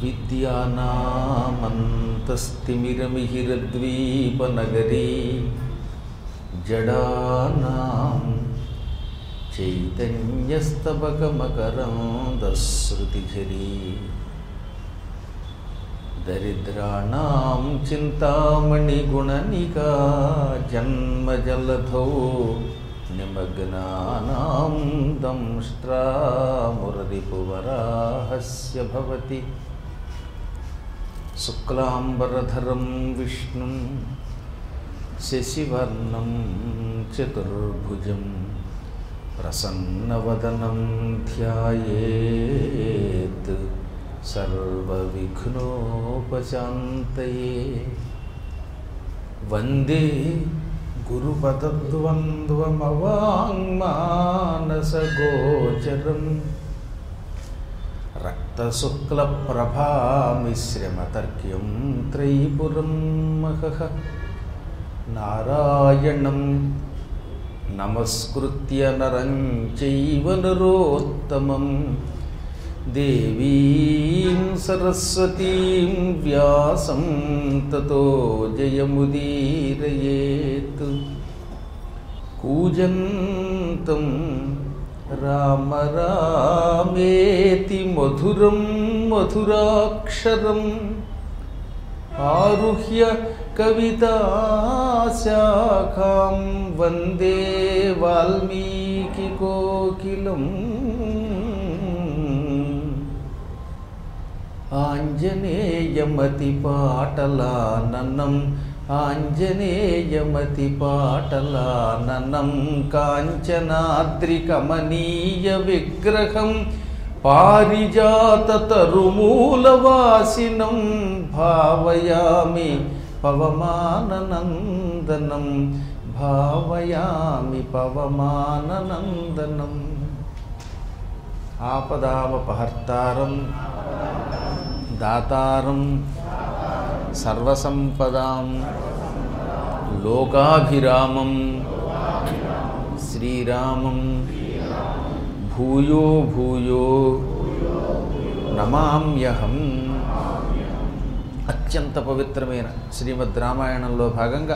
విద్యానామంతస్తిమిరమిహిరద్వీపనగరీ జడానాం చైతన్యస్తబకమకరందశ్రుతిఝరీ దరిద్రాణం చింతామణిగుణనికా జన్మజలధౌ నిమగ్నానాం దంష్ట్రామురరిపువరాహస్య భవతి శుక్లాంబరధరం విష్ణుం శశివర్ణం చతుర్భుజం ప్రసన్నవదనం ధ్యాయేత్ సర్వవిఘ్నోపశాంతయే వందే గురుపదద్వంద్వమవాङ्మానసగోచరం రక్తశుక్లప్రభామిశ్రమతర్క్యం త్రైపురం మహః నారాయణం నమస్కృత్య నరం చైవ నరోత్తమం దేవీం సరస్వతీం వ్యాసం తతో జయముదీరయేత్ కూజంతం రామ రామేతి మధురం మధురాక్షరం ఆరుహ్య కవితాశాఖాం వందే వాల్మీకికోకిలం ఆంజనేయమతిపాటలాననం ఆంజనేయమతిపాటలాననం కాంచనాద్రికమనీయ విగ్రహం పారిజాతతరుమూలవాసినం భావయామి పవమాననందనం భావయామి పవమాననందనం ఆపదామపహర్తారం దాతారం సర్వసంపదాం లోకాభిరామం శ్రీరామం భూయో భూయో నమామ్యహం అత్యంత పవిత్రమైన శ్రీమద్ రామాయణంలో భాగంగా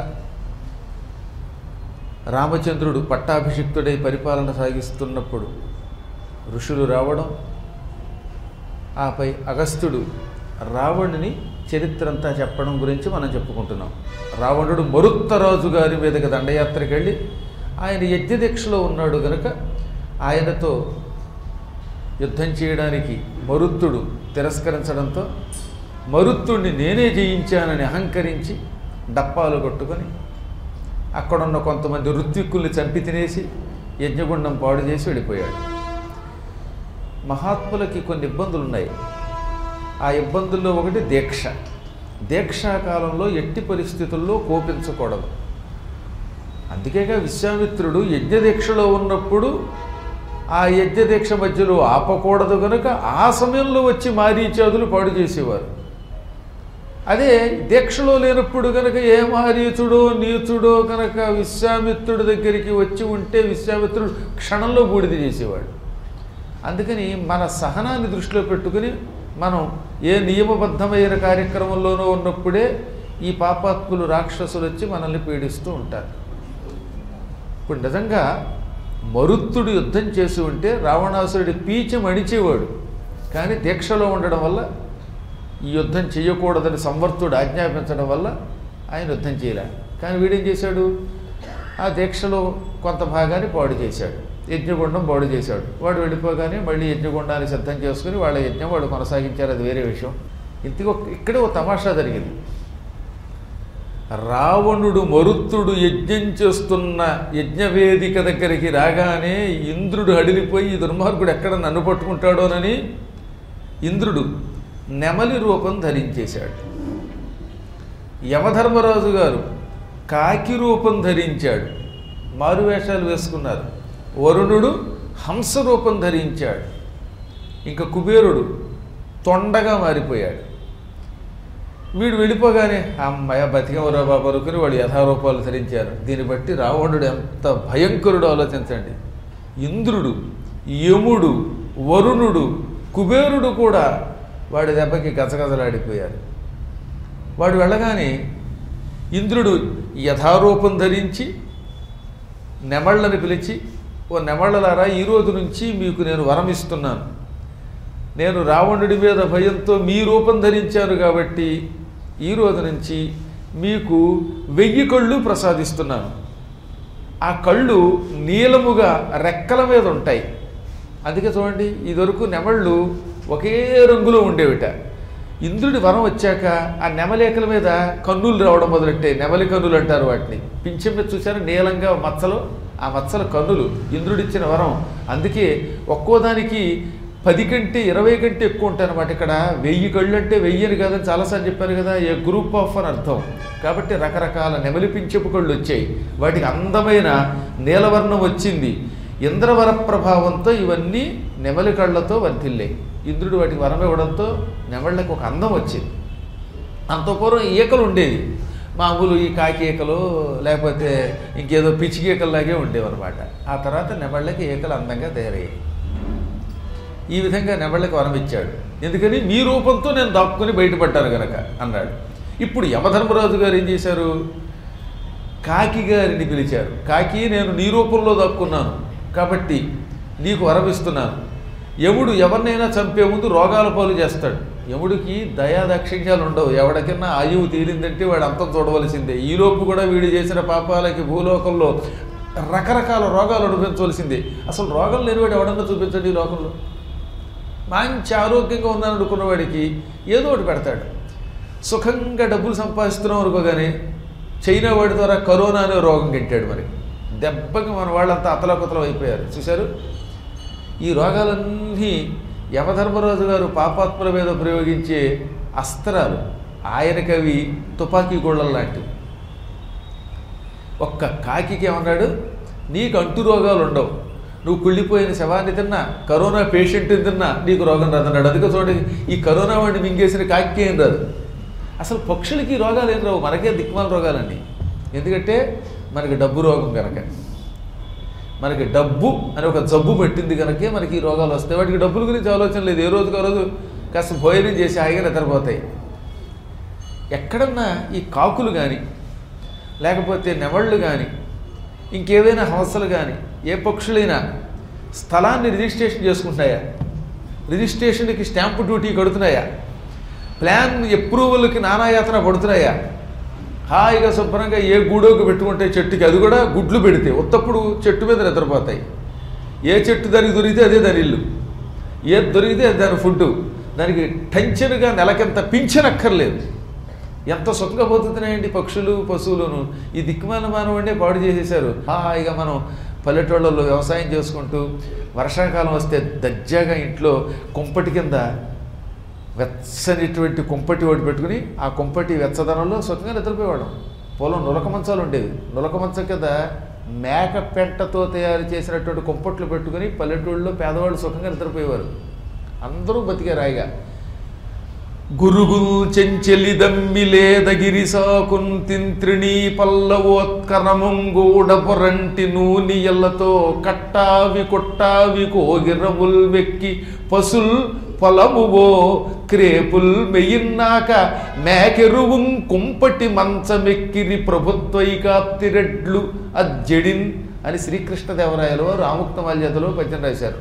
రామచంద్రుడు పట్టాభిషిక్తుడై పరిపాలన సాగిస్తున్నప్పుడు ఋషులు రావడం ఆపై అగస్త్యుడు రావణుని చరిత్ర అంతా చెప్పడం గురించి మనం చెప్పుకుంటున్నాం రావణుడు మరుత్తరాజు గారి మీదకి దండయాత్రకు వెళ్ళి ఆయన యజ్ఞదీక్షలో ఉన్నాడు గనుక ఆయనతో యుద్ధం చేయడానికి మరుత్తుడు తిరస్కరించడంతో మరుత్తుడిని నేనే జయించానని అహంకరించి డప్పాలు కొట్టుకొని అక్కడున్న కొంతమంది ఋత్విక్కుల్ని చంపి తినేసి యజ్ఞగుండం పాడు చేసి వెళ్ళిపోయాడు మహాత్ములకి కొన్ని ఇబ్బందులు ఉన్నాయి ఆ ఇబ్బందుల్లో ఒకటి దీక్ష దీక్షాకాలంలో ఎట్టి పరిస్థితుల్లో కోపించకూడదు అందుకేగా విశ్వామిత్రుడు యజ్ఞదీక్షలో ఉన్నప్పుడు ఆ యజ్ఞదీక్ష మధ్యలో ఆపకూడదు కనుక ఆ సమయంలో వచ్చి మారీచాదులు పాడు చేసేవారు అదే దీక్షలో లేనప్పుడు కనుక ఏ మారీచుడో నీచుడో కనుక విశ్వామిత్రుడి దగ్గరికి వచ్చి ఉంటే విశ్వామిత్రుడు క్షణంలో బూడిద చేసేవాడు అందుకని మన సహనాన్ని దృష్టిలో పెట్టుకుని మనం ఏ నియమబద్ధమైన కార్యక్రమంలోనూ ఉన్నప్పుడే ఈ పాపాత్ములు రాక్షసులు వచ్చి మనల్ని పీడిస్తూ ఉంటారు ఇప్పుడు నిజంగా మరుత్తుడు యుద్ధం చేసి ఉంటే రావణాసురుడి పీచం అణిచేవాడు కానీ దీక్షలో ఉండడం వల్ల ఈ యుద్ధం చేయకూడదని సంవర్తుడు ఆజ్ఞాపించడం వల్ల ఆయన యుద్ధం చేయలే కానీ వీడేం చేశాడు ఆ దీక్షలో కొంత భాగాన్ని పాడు చేశాడు యజ్ఞగుండం పాడు చేశాడు వాడు వెళ్ళిపోగానే మళ్ళీ యజ్ఞగుండాన్ని సిద్ధం చేసుకుని వాళ్ళ యజ్ఞం వాడు కొనసాగించారు అది వేరే విషయం ఇంతకు ఇక్కడే ఒక తమాషా జరిగింది రావణుడు మరుత్తుడు యజ్ఞం చేస్తున్న యజ్ఞవేదిక దగ్గరికి రాగానే ఇంద్రుడు హడిలిపోయి ఈ దుర్మార్గుడు ఎక్కడ నన్ను పట్టుకుంటాడోనని ఇంద్రుడు నెమలి రూపం ధరించేశాడు యమధర్మరాజు గారు కాకి రూపం ధరించాడు మారువేషాలు వేసుకున్నారు వరుణుడు హంస రూపం ధరించాడు ఇంకా కుబేరుడు తొండగా మారిపోయాడు వీడు వెళ్ళిపోగానే అమ్మాయ బతికమరా బాబు అనుకుని వాడు యథారూపాలు ధరించారు దీన్ని బట్టి రావణుడు ఎంత భయంకరుడు ఆలోచించండి ఇంద్రుడు యముడు వరుణుడు కుబేరుడు కూడా వాడి దెబ్బకి గజగజలాడిపోయారు వాడు వెళ్ళగానే ఇంద్రుడు యథారూపం ధరించి నెమళ్ళని పిలిచి ఓ నెమళ్ళలారా ఈ రోజు నుంచి మీకు నేను వరం ఇస్తున్నాను నేను రావణుడి మీద భయంతో మీ రూపం ధరించాను కాబట్టి ఈ రోజు నుంచి మీకు వెయ్యి కళ్ళు ప్రసాదిస్తున్నాను ఆ కళ్ళు నీలముగా రెక్కల మీద ఉంటాయి అందుకే చూడండి ఇదివరకు నెమళ్ళు ఒకే రంగులో ఉండేవిట ఇంద్రుడి వరం వచ్చాక ఆ నెమలేకల మీద కన్నులు రావడం మొదలెట్టాయి నెమలి కన్నులు అంటారు వాటిని పింఛం మీద చూసారా నీలంగా మచ్చలు ఆ మచ్చల కన్నులు ఇంద్రుడిచ్చిన వరం అందుకే ఒక్కో దానికి పది కంటే ఇరవై కంటే ఎక్కువ ఉంటాయి అనమాట ఇక్కడ వెయ్యి కళ్ళు అంటే వెయ్యి అని కాదని చాలాసార్లు చెప్పారు కదా ఏ గ్రూప్ ఆఫ్ అని అర్థం కాబట్టి రకరకాల నెమలి పింఛపు కళ్ళు వచ్చాయి వాటికి అందమైన నీలవర్ణం వచ్చింది ఇంద్రవర ప్రభావంతో ఇవన్నీ నెమలి కళ్ళతో వర్ధిల్లాయి ఇంద్రుడు వాటికి వరం ఇవ్వడంతో నెమళ్ళకి ఒక అందం వచ్చింది అంత పూర్వం ఈకలు ఉండేవి మామూలు ఈ కాకి ఈకలు లేకపోతే ఇంకేదో పిచ్చికి ఈకల్లాగే ఉండేవన్నమాట ఆ తర్వాత నెమళ్ళకి ఈకలు అందంగా తయారయ్యాయి ఈ విధంగా నెమళ్ళకి వరం ఇచ్చాడు ఎందుకని మీ రూపంతో నేను దాక్కుని బయటపడ్డాను గనక అన్నాడు ఇప్పుడు యమధర్మరాజు గారు ఏం చేశారు కాకి గారిని పిలిచారు కాకి నేను నీ రూపంలో దక్కున్నాను కాబట్టి నీకు వరమిస్తున్నాను యముడు ఎవరినైనా చంపే ముందు రోగాల పాలు చేస్తాడు యముడికి దయాదాక్షిణ్యాలు ఉండవు ఎవడికైనా ఆయువు తీరిందంటే వాడు అంతం చూడవలసిందే ఈలోపు కూడా వీడు చేసిన పాపాలకి భూలోకంలో రకరకాల రోగాలు అనుభవించవలసిందే అసలు రోగం లేనివాడు ఎవడన్నా చూపించండి ఈ లోకంలో మంచి ఆరోగ్యంగా ఉందని అనుకున్నవాడికి ఏదో ఒకటి పెడతాడు సుఖంగా డబ్బులు సంపాదిస్తున్నాం అనుకోగానే చైనా వాడి ద్వారా కరోనా అనే రోగం గెట్టాడు మరి దెబ్బకి మన వాళ్ళంతా అతలకుతలం అయిపోయారు చూశారు ఈ రోగాలన్నీ యమధర్మరాజు గారు పాపాత్ముల మీద ప్రయోగించే అస్త్రాలు ఆయనకి అవి తుపాకీ గోళ్ళ లాంటివి ఒక్క కాకికి ఏమన్నాడు నీకు అంటు రోగాలు ఉండవు నువ్వు కుళ్ళిపోయిన శవాన్ని తిన్నా కరోనా పేషెంట్ని తిన్నా నీకు రోగం రాదన్నాడు అందుకే చూడండి ఈ కరోనా వాడిని మింగేసిన కాకి ఏం రాదు అసలు పక్షులకి ఈ రోగాలు ఏం రావు మనకే దిక్మాల రోగాలండి ఎందుకంటే మనకి డబ్బు రోగం కనుక మనకి డబ్బు అని ఒక జబ్బు పెట్టింది కనుకే మనకి ఈ రోగాలు వస్తాయి వాటికి డబ్బుల గురించి ఆలోచన లేదు ఏ రోజుకి ఆ రోజు కాస్త భోజనం చేసి హాయిగా నిద్రపోతాయి ఎక్కడన్నా ఈ కాకులు కానీ లేకపోతే నెమళ్ళు కానీ ఇంకేదైనా హంసలు కానీ ఏ పక్షులైనా స్థలాన్ని రిజిస్ట్రేషన్ చేసుకుంటున్నాయా రిజిస్ట్రేషన్కి స్టాంపు డ్యూటీ కడుతున్నాయా ప్లాన్ అప్రూవల్కి నానాయాతన పడుతున్నాయా హాయిగా శుభ్రంగా ఏ గూడోకి పెట్టుకుంటే చెట్టుకి అది కూడా గుడ్లు పెడితే ఉత్తప్పుడు చెట్టు మీద నిద్రపోతాయి ఏ చెట్టు దానికి దొరికితే అదే దాని ఇల్లు ఏది దొరికితే అది దాని ఫుడ్ దానికి టెన్షన్గా నెలకింత పింఛన్ అక్కర్లేదు ఎంత సుఖంగా బతుకుతున్నాయండి పక్షులు పశువులను ఈ దిక్కుమాల మానవుడే పాడు చేసేశారు హాయిగా మనం పల్లెటూళ్ళలో వ్యవసాయం చేసుకుంటూ వర్షాకాలం వస్తే దజ్జాగా ఇంట్లో కుంపటి కింద వెచ్చనిటువంటి కుంపటి ఒకటి పెట్టుకుని ఆ కుంపటి వెచ్చదనంలో సుఖంగా నిద్రపోయేవాళ్ళం పొలం నులక మంచాలు ఉండేవి నులక మంచం కింద మేక పెంటతో తయారు చేసినటువంటి కుంపట్లు పెట్టుకుని పల్లెటూళ్ళలో పేదవాళ్ళు సుఖంగా నిద్రపోయేవారు అందరూ బతికారు హాయిగా గురుగు చెంచెలి దమ్మిలేదగిరి సాకున్ తింత్రిణీ పల్లవోత్కరముంగూడ పొరంటి నూని ఎల్లతో కట్టావి కొట్టావి కోగిరముల్ వెక్కి పసుల్ పొలమువో క్రేపుల్ మెయిన్నాక మేకెరువుం కుంపటి మంచమెక్కిరి ప్రభుత్వైకాప్తిరెడ్లు అజ్జడిన్ అని శ్రీకృష్ణదేవరాయలో రాముక్త మాల్యతలో పద్యం రాశారు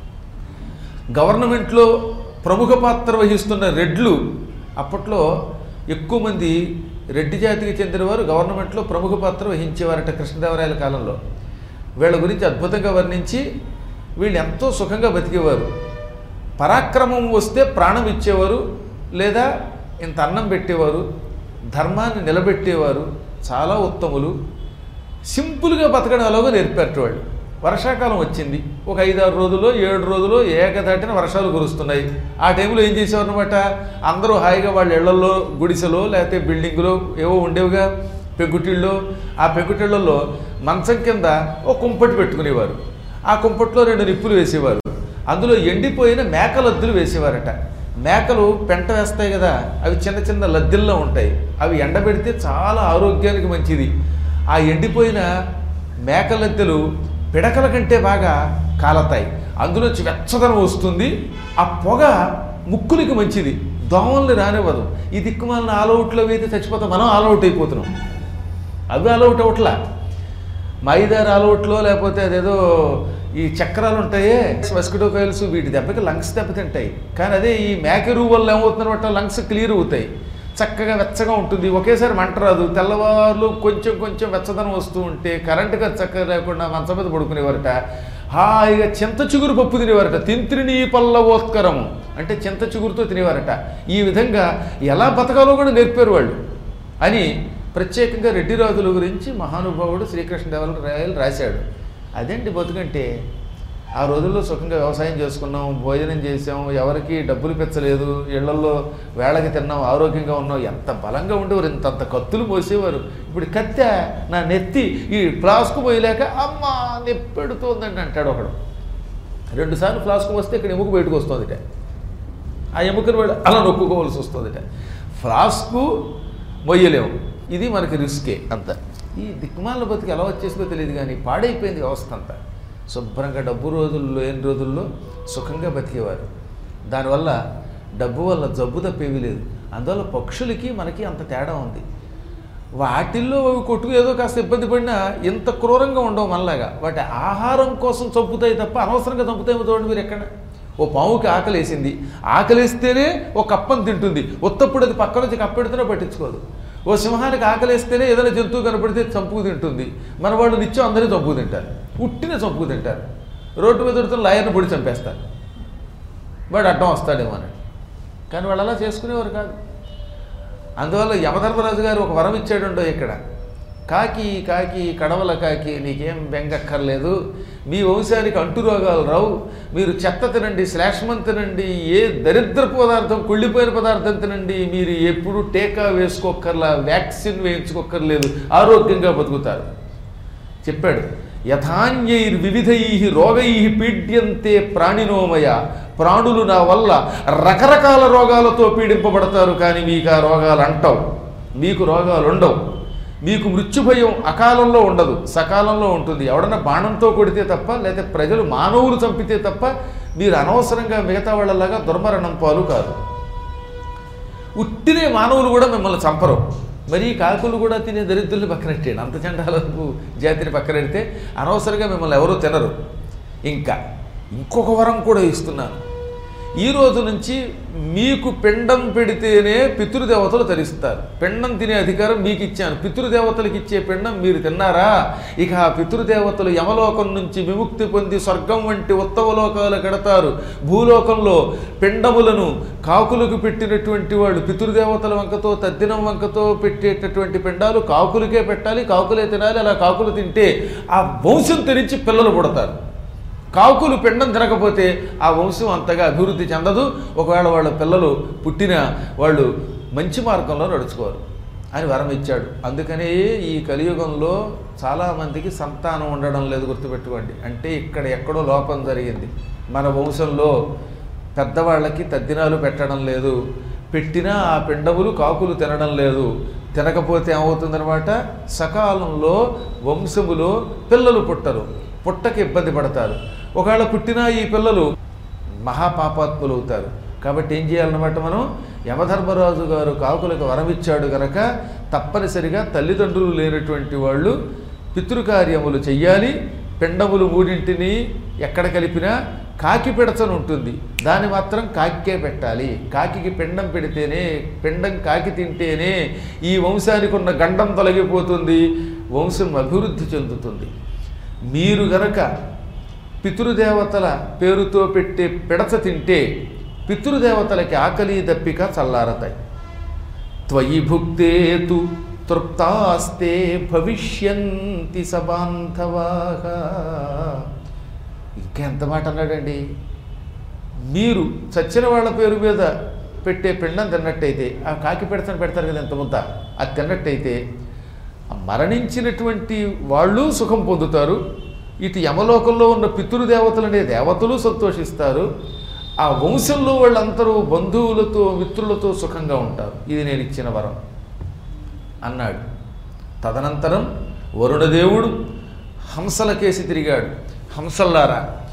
గవర్నమెంట్లో ప్రముఖ పాత్ర వహిస్తున్న రెడ్లు అప్పట్లో ఎక్కువ మంది రెడ్డి జాతికి చెందిన వారు గవర్నమెంట్లో ప్రముఖ పాత్ర వహించేవారట కృష్ణదేవరాయల కాలంలో వీళ్ళ గురించి అద్భుతంగా వర్ణించి వీళ్ళు ఎంతో సుఖంగా బతికేవారు పరాక్రమం వస్తే ప్రాణం ఇచ్చేవారు లేదా ఇంత అన్నం పెట్టేవారు ధర్మాన్ని నిలబెట్టేవారు చాలా ఉత్తములు సింపుల్గా బతకడం ఎలాగో నేర్పారట వాళ్ళు వర్షాకాలం వచ్చింది ఒక ఐదారు రోజులు ఏడు రోజులు ఏకదాటిన వర్షాలు కురుస్తున్నాయి ఆ టైంలో ఏం చేసేవారనమాట అందరూ హాయిగా వాళ్ళ ఇళ్లలో గుడిసెలో లేకపోతే బిల్డింగులో ఏవో ఉండేవిగా పెంకుటిళ్ళు ఆ పెంకుటిళ్లలో మంచం కింద ఓ కుంపటి పెట్టుకునేవారు ఆ కుంపట్లో రెండు నిప్పులు వేసేవారు అందులో ఎండిపోయిన మేక లద్దులు వేసేవారట మేకలు పెంట వేస్తాయి కదా అవి చిన్న చిన్న లద్దెల్లో ఉంటాయి అవి ఎండబెడితే చాలా ఆరోగ్యానికి మంచిది ఆ ఎండిపోయిన మేక లద్దెలు పిడకల కంటే బాగా కాలతాయి అందులోంచి వెచ్చదనం వస్తుంది ఆ పొగ ముక్కులకి మంచిది దోమల్ని రానివ్వదు ఈ దిక్కుమాలిన ఆల్అవుట్లో అయితే చచ్చిపోతాం మనం ఆల్అవుట్ అయిపోతున్నాం అవి ఆల్అవుట్ అవట్లా మైదార్ ఆల్అవుట్లో లేకపోతే అదేదో ఈ చక్రాలు ఉంటాయే మస్కిటో కాయిల్స్ వీటి దెబ్బకి లంగ్స్ దెబ్బతింటాయి కానీ అదే ఈ మేకెరువు వల్ల ఏమవుతుందన్నమాట లంగ్స్ క్లియర్ అవుతాయి చక్కగా వెచ్చగా ఉంటుంది ఒకేసారి మంట రాదు తెల్లవారులు కొంచెం కొంచెం వెచ్చదనం వస్తూ ఉంటే కరెంటు ఖర్చు చక్కగా లేకుండా మంచం మీద పడుకునేవారట హాయిగా చింత చిగురు పప్పు తినేవారట తింత్రిని పల్లవోత్కరము అంటే చింత చిగురుతో తినేవారట ఈ విధంగా ఎలా బతకాలో కూడా నేర్పారు వాళ్ళు అని ప్రత్యేకంగా రెడ్డి రాజుల గురించి మహానుభావుడు శ్రీకృష్ణదేవరాయలు రాశాడు అదేంటి బతుకంటే ఆ రోజుల్లో సుఖంగా వ్యవసాయం చేసుకున్నాం భోజనం చేసాం ఎవరికి డబ్బులు పెంచలేదు ఇళ్లలో వేళకి తిన్నాం ఆరోగ్యంగా ఉన్నాం ఎంత బలంగా ఉండేవారు ఇంతంత కత్తులు మోసేవారు ఇప్పుడు కత్తె నా నెత్తి ఈ ఫ్లాస్క్ పోయలేక అమ్మ నెప్పెడుతోందండి అంటాడు ఒకడు రెండుసార్లు ఫ్లాస్క్ వస్తే ఇక్కడ ఎముక బయటకు వస్తుందిట ఆ ఎముకను వాడు అలా నొక్కుకోవాల్సి వస్తుందిట ఫ్లాస్కు మొయ్యలేము ఇది మనకి రిస్కే అంత ఈ దిక్మాల బతికి ఎలా వచ్చేసిందో తెలియదు కానీ పాడైపోయింది వ్యవస్థ అంతా శుభ్రంగా డబ్బు రోజుల్లో లేని రోజుల్లో సుఖంగా బతికేవారు దానివల్ల డబ్బు వల్ల జబ్బు తప్పేవి లేదు అందువల్ల పక్షులకి మనకి అంత తేడా ఉంది వాటిల్లో అవి కొట్టుకు ఏదో కాస్త ఇబ్బంది పడినా ఇంత క్రూరంగా ఉండవు మనలాగా వాటి ఆహారం కోసం చంపుతాయి తప్ప అనవసరంగా చంపుతాయేమో చూడండి మీరు ఎక్కడ ఓ పావుకి ఆకలేసింది ఆకలేస్తేనే ఓ కప్పని తింటుంది ఉత్తప్పుడు అది పక్క నుంచి కప్పెడుతున్నా పట్టించుకోదు ఓ సింహానికి ఆకలేస్తేనే ఏదైనా జంతువు కనపడితే చంపుకు తింటుంది మన వాళ్ళు నిత్యం అందరినీ చంపుకు తింటారు ఉట్టిన చంపుకు తింటారు రోడ్డు మీద దొరుకుతున్న లాయర్ని పొడి చంపేస్తారు వాడు అడ్డం వస్తాడేమో అని కానీ వాళ్ళు అలా చేసుకునేవారు కాదు అందువల్ల యమధర్మరాజు గారు ఒక వరం ఇచ్చాడుండో ఇక్కడ కాకి కాకి కడవల కాకి నీకేం బెంగక్కర్లేదు మీ వంశానికి అంటురోగాలు రావు మీరు చెత్త తినండి శ్లేష్మం తినండి ఏ దరిద్ర పదార్థం కుళ్ళిపోయిన పదార్థం తినండి మీరు ఎప్పుడు టీకా వేసుకోక్కర్లా వ్యాక్సిన్ వేయించుకోక్కర్లేదు ఆరోగ్యంగా బతుకుతారు చెప్పాడు యథాన్యైర్ వివిధై రోగై పీడ్యంతే ప్రాణినోమయ ప్రాణులు నా వల్ల రకరకాల రోగాలతో పీడింపబడతారు కానీ మీకు ఆ రోగాలు అంటవు మీకు రోగాలు ఉండవు మీకు మృత్యుభయం అకాలంలో ఉండదు సకాలంలో ఉంటుంది ఎవడన్నా బాణంతో కొడితే తప్ప లేకపోతే ప్రజలు మానవులు చంపితే తప్ప మీరు అనవసరంగా మిగతా వాళ్ళలాగా దుర్మరణం పాలు కాదు ఉట్టినే మానవులు కూడా మిమ్మల్ని చంపరు మరి కాకులు కూడా తినే దరిద్రులు పక్కనెట్టేయండి అంత చండాలకు జాతిని పక్కనెడితే అనవసరంగా మిమ్మల్ని ఎవరూ తినరు ఇంకా ఇంకొక వరం కూడా ఇస్తున్నాను ఈ రోజు నుంచి మీకు పిండం పెడితేనే పితృదేవతలు తరిస్తారు పిండం తినే అధికారం మీకు ఇచ్చాను పితృదేవతలకు ఇచ్చే పిండం మీరు తిన్నారా ఇక ఆ పితృదేవతలు యమలోకం నుంచి విముక్తి పొంది స్వర్గం వంటి ఉత్తమ లోకాలు కడతారు భూలోకంలో పిండములను కాకులకు పెట్టినటువంటి వాళ్ళు పితృదేవతల వంకతో తద్దినం వంకతో పెట్టేటటువంటి పిండాలు కాకులకే పెట్టాలి కాకులే తినాలి అలా కాకులు తింటే ఆ వంశం తెరించి పిల్లలు పుడతారు కాకులు పిండం తినకపోతే ఆ వంశం అంతగా అభివృద్ధి చెందదు ఒకవేళ వాళ్ళ పిల్లలు పుట్టిన వాళ్ళు మంచి మార్గంలో నడుచుకోరు అని వరం ఇచ్చాడు అందుకనే ఈ కలియుగంలో చాలామందికి సంతానం ఉండడం లేదు గుర్తుపెట్టుకోండి అంటే ఇక్కడ ఎక్కడో లోపం జరిగింది మన వంశంలో పెద్దవాళ్ళకి తద్దినాలు పెట్టడం లేదు పెట్టినా ఆ పిండములు కాకులు తినడం లేదు తినకపోతే ఏమవుతుందనమాట సకాలంలో వంశములో పిల్లలు పుట్టరు పుట్టకి ఇబ్బంది పడతారు ఒకవేళ పుట్టినా ఈ పిల్లలు మహాపాపాత్ములు అవుతారు కాబట్టి ఏం చేయాలన్నమాట మనం యమధర్మరాజు గారు కాకులకు వరమిచ్చాడు గనక తప్పనిసరిగా తల్లిదండ్రులు లేనటువంటి వాళ్ళు పితృకార్యములు చెయ్యాలి పిండములు మూడింటిని ఎక్కడ కలిపినా కాకి పెడచని ఉంటుంది దాన్ని మాత్రం కాకికే పెట్టాలి కాకికి పిండం పెడితేనే పిండం కాకి తింటేనే ఈ వంశానికి ఉన్న గండం తొలగిపోతుంది వంశం అభివృద్ధి చెందుతుంది మీరు గనక పితృదేవతల పేరుతో పెట్టే పిడచ తింటే పితృదేవతలకి ఆకలి దప్పిక చల్లారతాయి త్వయి భుక్తేతు తృప్తాస్తే భవిష్యంతి సబాంధవాగా ఇంకా ఎంత మాట అన్నాడండి మీరు చచ్చిన వాళ్ళ పేరు మీద పెట్టే పిండం తిన్నట్టయితే ఆ కాకి పెడతాను పెడతారు కదా ఎంత ముద్ద అది తిన్నట్టయితే ఆ మరణించినటువంటి వాళ్ళు సుఖం పొందుతారు ఇటు యమలోకంలో ఉన్న పితృదేవతలనే దేవతలు సంతోషిస్తారు ఆ వంశంలో వాళ్ళందరూ బంధువులతో మిత్రులతో సుఖంగా ఉంటారు ఇది నేను ఇచ్చిన వరం అన్నాడు తదనంతరం వరుణదేవుడు హంసల కేసి తిరిగాడు హంసల్లారా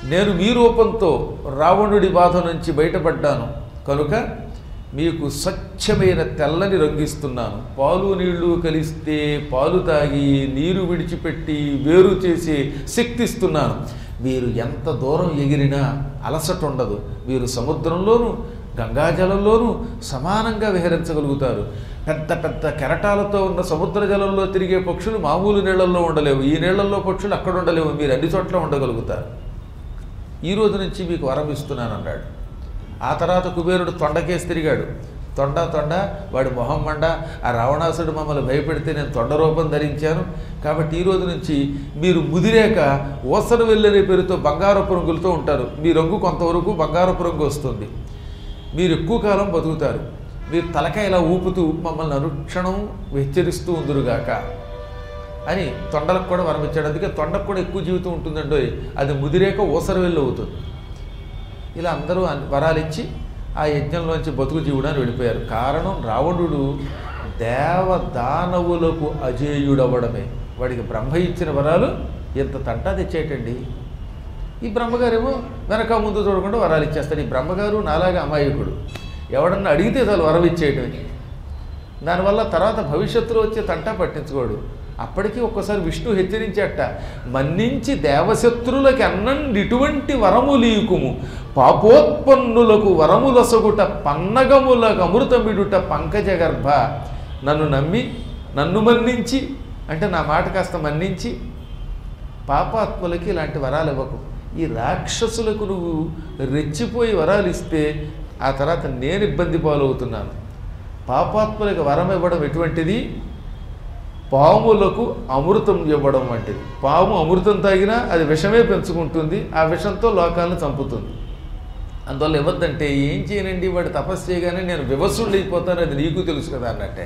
నేను మీ రూపంతో రావణుడి బాధ నుంచి బయటపడ్డాను కనుక మీకు స్వచ్ఛమైన తెల్లని రంగిస్తున్నాను పాలు నీళ్లు కలిస్తే పాలు తాగి నీరు విడిచిపెట్టి వేరు చేసి శక్తి ఇస్తున్నాను మీరు ఎంత దూరం ఎగిరినా అలసట ఉండదు మీరు సముద్రంలోనూ గంగాజలంలోనూ సమానంగా విహరించగలుగుతారు పెద్ద పెద్ద కెరటాలతో ఉన్న సముద్ర జలంలో తిరిగే పక్షులు మామూలు నీళ్ళల్లో ఉండలేవు ఈ నీళ్ళల్లో పక్షులు అక్కడ ఉండలేవు మీరు అన్ని చోట్ల ఉండగలుగుతారు ఈ రోజు నుంచి మీకు వరం ఇస్తున్నాను అన్నాడు ఆ తర్వాత కుబేరుడు తొండకేసి తిరిగాడు తొండ తొండ వాడి మొహం మండ ఆ రావణాసుడు మమ్మల్ని భయపెడితే నేను తొండ రూపం ధరించాను కాబట్టి ఈ రోజు నుంచి మీరు ముదిరేక ఓసరు వెళ్ళనే పేరుతో బంగారపు రంగులతో ఉంటారు మీ రంగు కొంతవరకు బంగారపు రంగు వస్తుంది మీరు ఎక్కువ కాలం బతుకుతారు మీరు తలకాయ ఇలా ఊపుతూ మమ్మల్ని అనుక్షణం హెచ్చరిస్తూ ఉందురుగాక అని తొండలకు కూడా వరం ఇచ్చాడు అందుకే తొండకు కూడా ఎక్కువ జీవితం ఉంటుందండో అది ముదిరేక ఊసర వెళ్ళి అవుతుంది ఇలా అందరూ అన్- వరాలు ఇచ్చి ఆ యజ్ఞంలోంచి బతుకు జీవుడని వెళ్ళిపోయారు కారణం రావణుడు దేవ దానవులకు అజేయుడవ్వడమే వాడికి బ్రహ్మ ఇచ్చిన వరాలు ఎంత తంటా తెచ్చేటండి ఈ బ్రహ్మగారేమో వెనక ముందు చూడకుండా వరాలు ఇచ్చేస్తాడు ఈ బ్రహ్మగారు నాలాగా అమాయకుడు ఎవడన్నా అడిగితే చాలు వరం ఇచ్చేయటమే దానివల్ల తర్వాత భవిష్యత్తులో వచ్చే తంటా పట్టించుకోడు అప్పటికీ ఒక్కసారి విష్ణు హెచ్చరించట మన్నించి దేవశత్రులకి అన్నండి ఇటువంటి వరములీకుము పాపోత్పన్నులకు వరములసగుట పన్నగములకు అమృతమిడుట పంకజగర్భ నన్ను నమ్మి నన్ను మన్నించి అంటే నా మాట కాస్త మన్నించి పాపాత్ములకి ఇలాంటి వరాలు ఇవ్వకు ఈ రాక్షసులకు నువ్వు రెచ్చిపోయి వరాలు ఇస్తే ఆ తర్వాత నేను ఇబ్బంది పాలవుతున్నాను పాపాత్ములకు వరం ఇవ్వడం ఎటువంటిది పాములకు అమృతం ఇవ్వడం వంటిది పాము అమృతం తాగినా అది విషమే పెంచుకుంటుంది ఆ విషంతో లోకాలను చంపుతుంది అందువల్ల ఇవ్వద్దంటే ఏం చేయనండి వాడు తపస్సు చేయగానే నేను వివసుడు అయిపోతాను అది నీకు తెలుసు కదా అన్నట్టే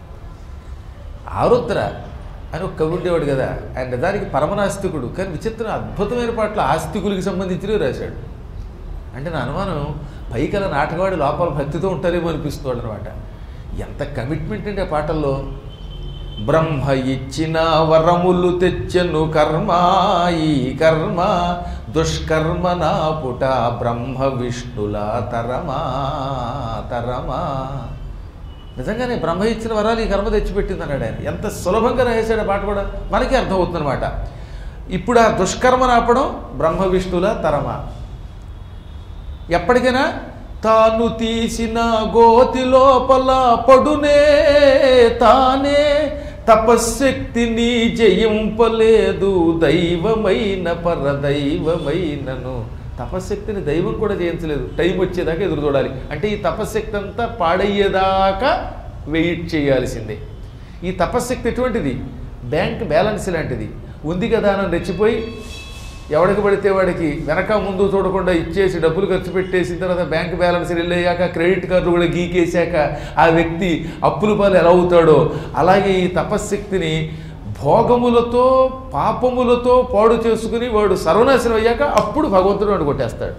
ఆరుద్ర అని ఒక కవి ఉండేవాడు కదా ఆయన నిజానికి పరమనాస్తికుడు కానీ విచిత్రం అద్భుతమైన పాటలు ఆస్తికులకి సంబంధించినవి రాశాడు అంటే నా అనుమానం పైకల నాటకవాడి లోపల భక్తితో ఉంటారేమో అనిపిస్తున్నాడు అనమాట ఎంత కమిట్మెంట్ అంటే ఆ పాటల్లో బ్రహ్మ ఇచ్చిన వరములు తెచ్చెను కర్మ ఈ కర్మ దుష్కర్మ నా పుట బ్రహ్మ విష్ణుల తరమా తరమా నిజంగానే బ్రహ్మ ఇచ్చిన వరాలు ఈ కర్మ తెచ్చిపెట్టింది అన్నాడు ఆయన ఎంత సులభంగా రాసేసాడు ఆ పాట కూడా మనకి అర్థమవుతుందన్నమాట ఇప్పుడు ఆ దుష్కర్మను ఆపడం బ్రహ్మ విష్ణుల తరమా ఎప్పటికైనా తాను తీసిన గోతి లోపల పడునే తానే తపశ్శక్తిని జయింపలేదు దైవమైన పరదైవమైనను తపశ్శక్తిని దైవం కూడా జయించలేదు టైం వచ్చేదాకా ఎదురు చూడాలి అంటే ఈ తపశ్శక్తి అంతా పాడయ్యేదాకా వెయిట్ చేయాల్సిందే ఈ తపశ్శక్తి ఎటువంటిది బ్యాంక్ బ్యాలెన్స్ లాంటిది ఉంది కదా అని రెచ్చిపోయి ఎవడికి పడితే వాడికి వెనక ముందు చూడకుండా ఇచ్చేసి డబ్బులు ఖర్చు పెట్టేసిన తర్వాత బ్యాంక్ బ్యాలెన్స్ వెళ్ళాక క్రెడిట్ కార్డు కూడా గీకేశాక ఆ వ్యక్తి అప్పుల పాలు ఎలా అవుతాడో అలాగే ఈ తపశ్శక్తిని భోగములతో పాపములతో పాడు చేసుకుని వాడు సర్వనాశనం అయ్యాక అప్పుడు భగవంతుడు వాడు కొట్టేస్తాడు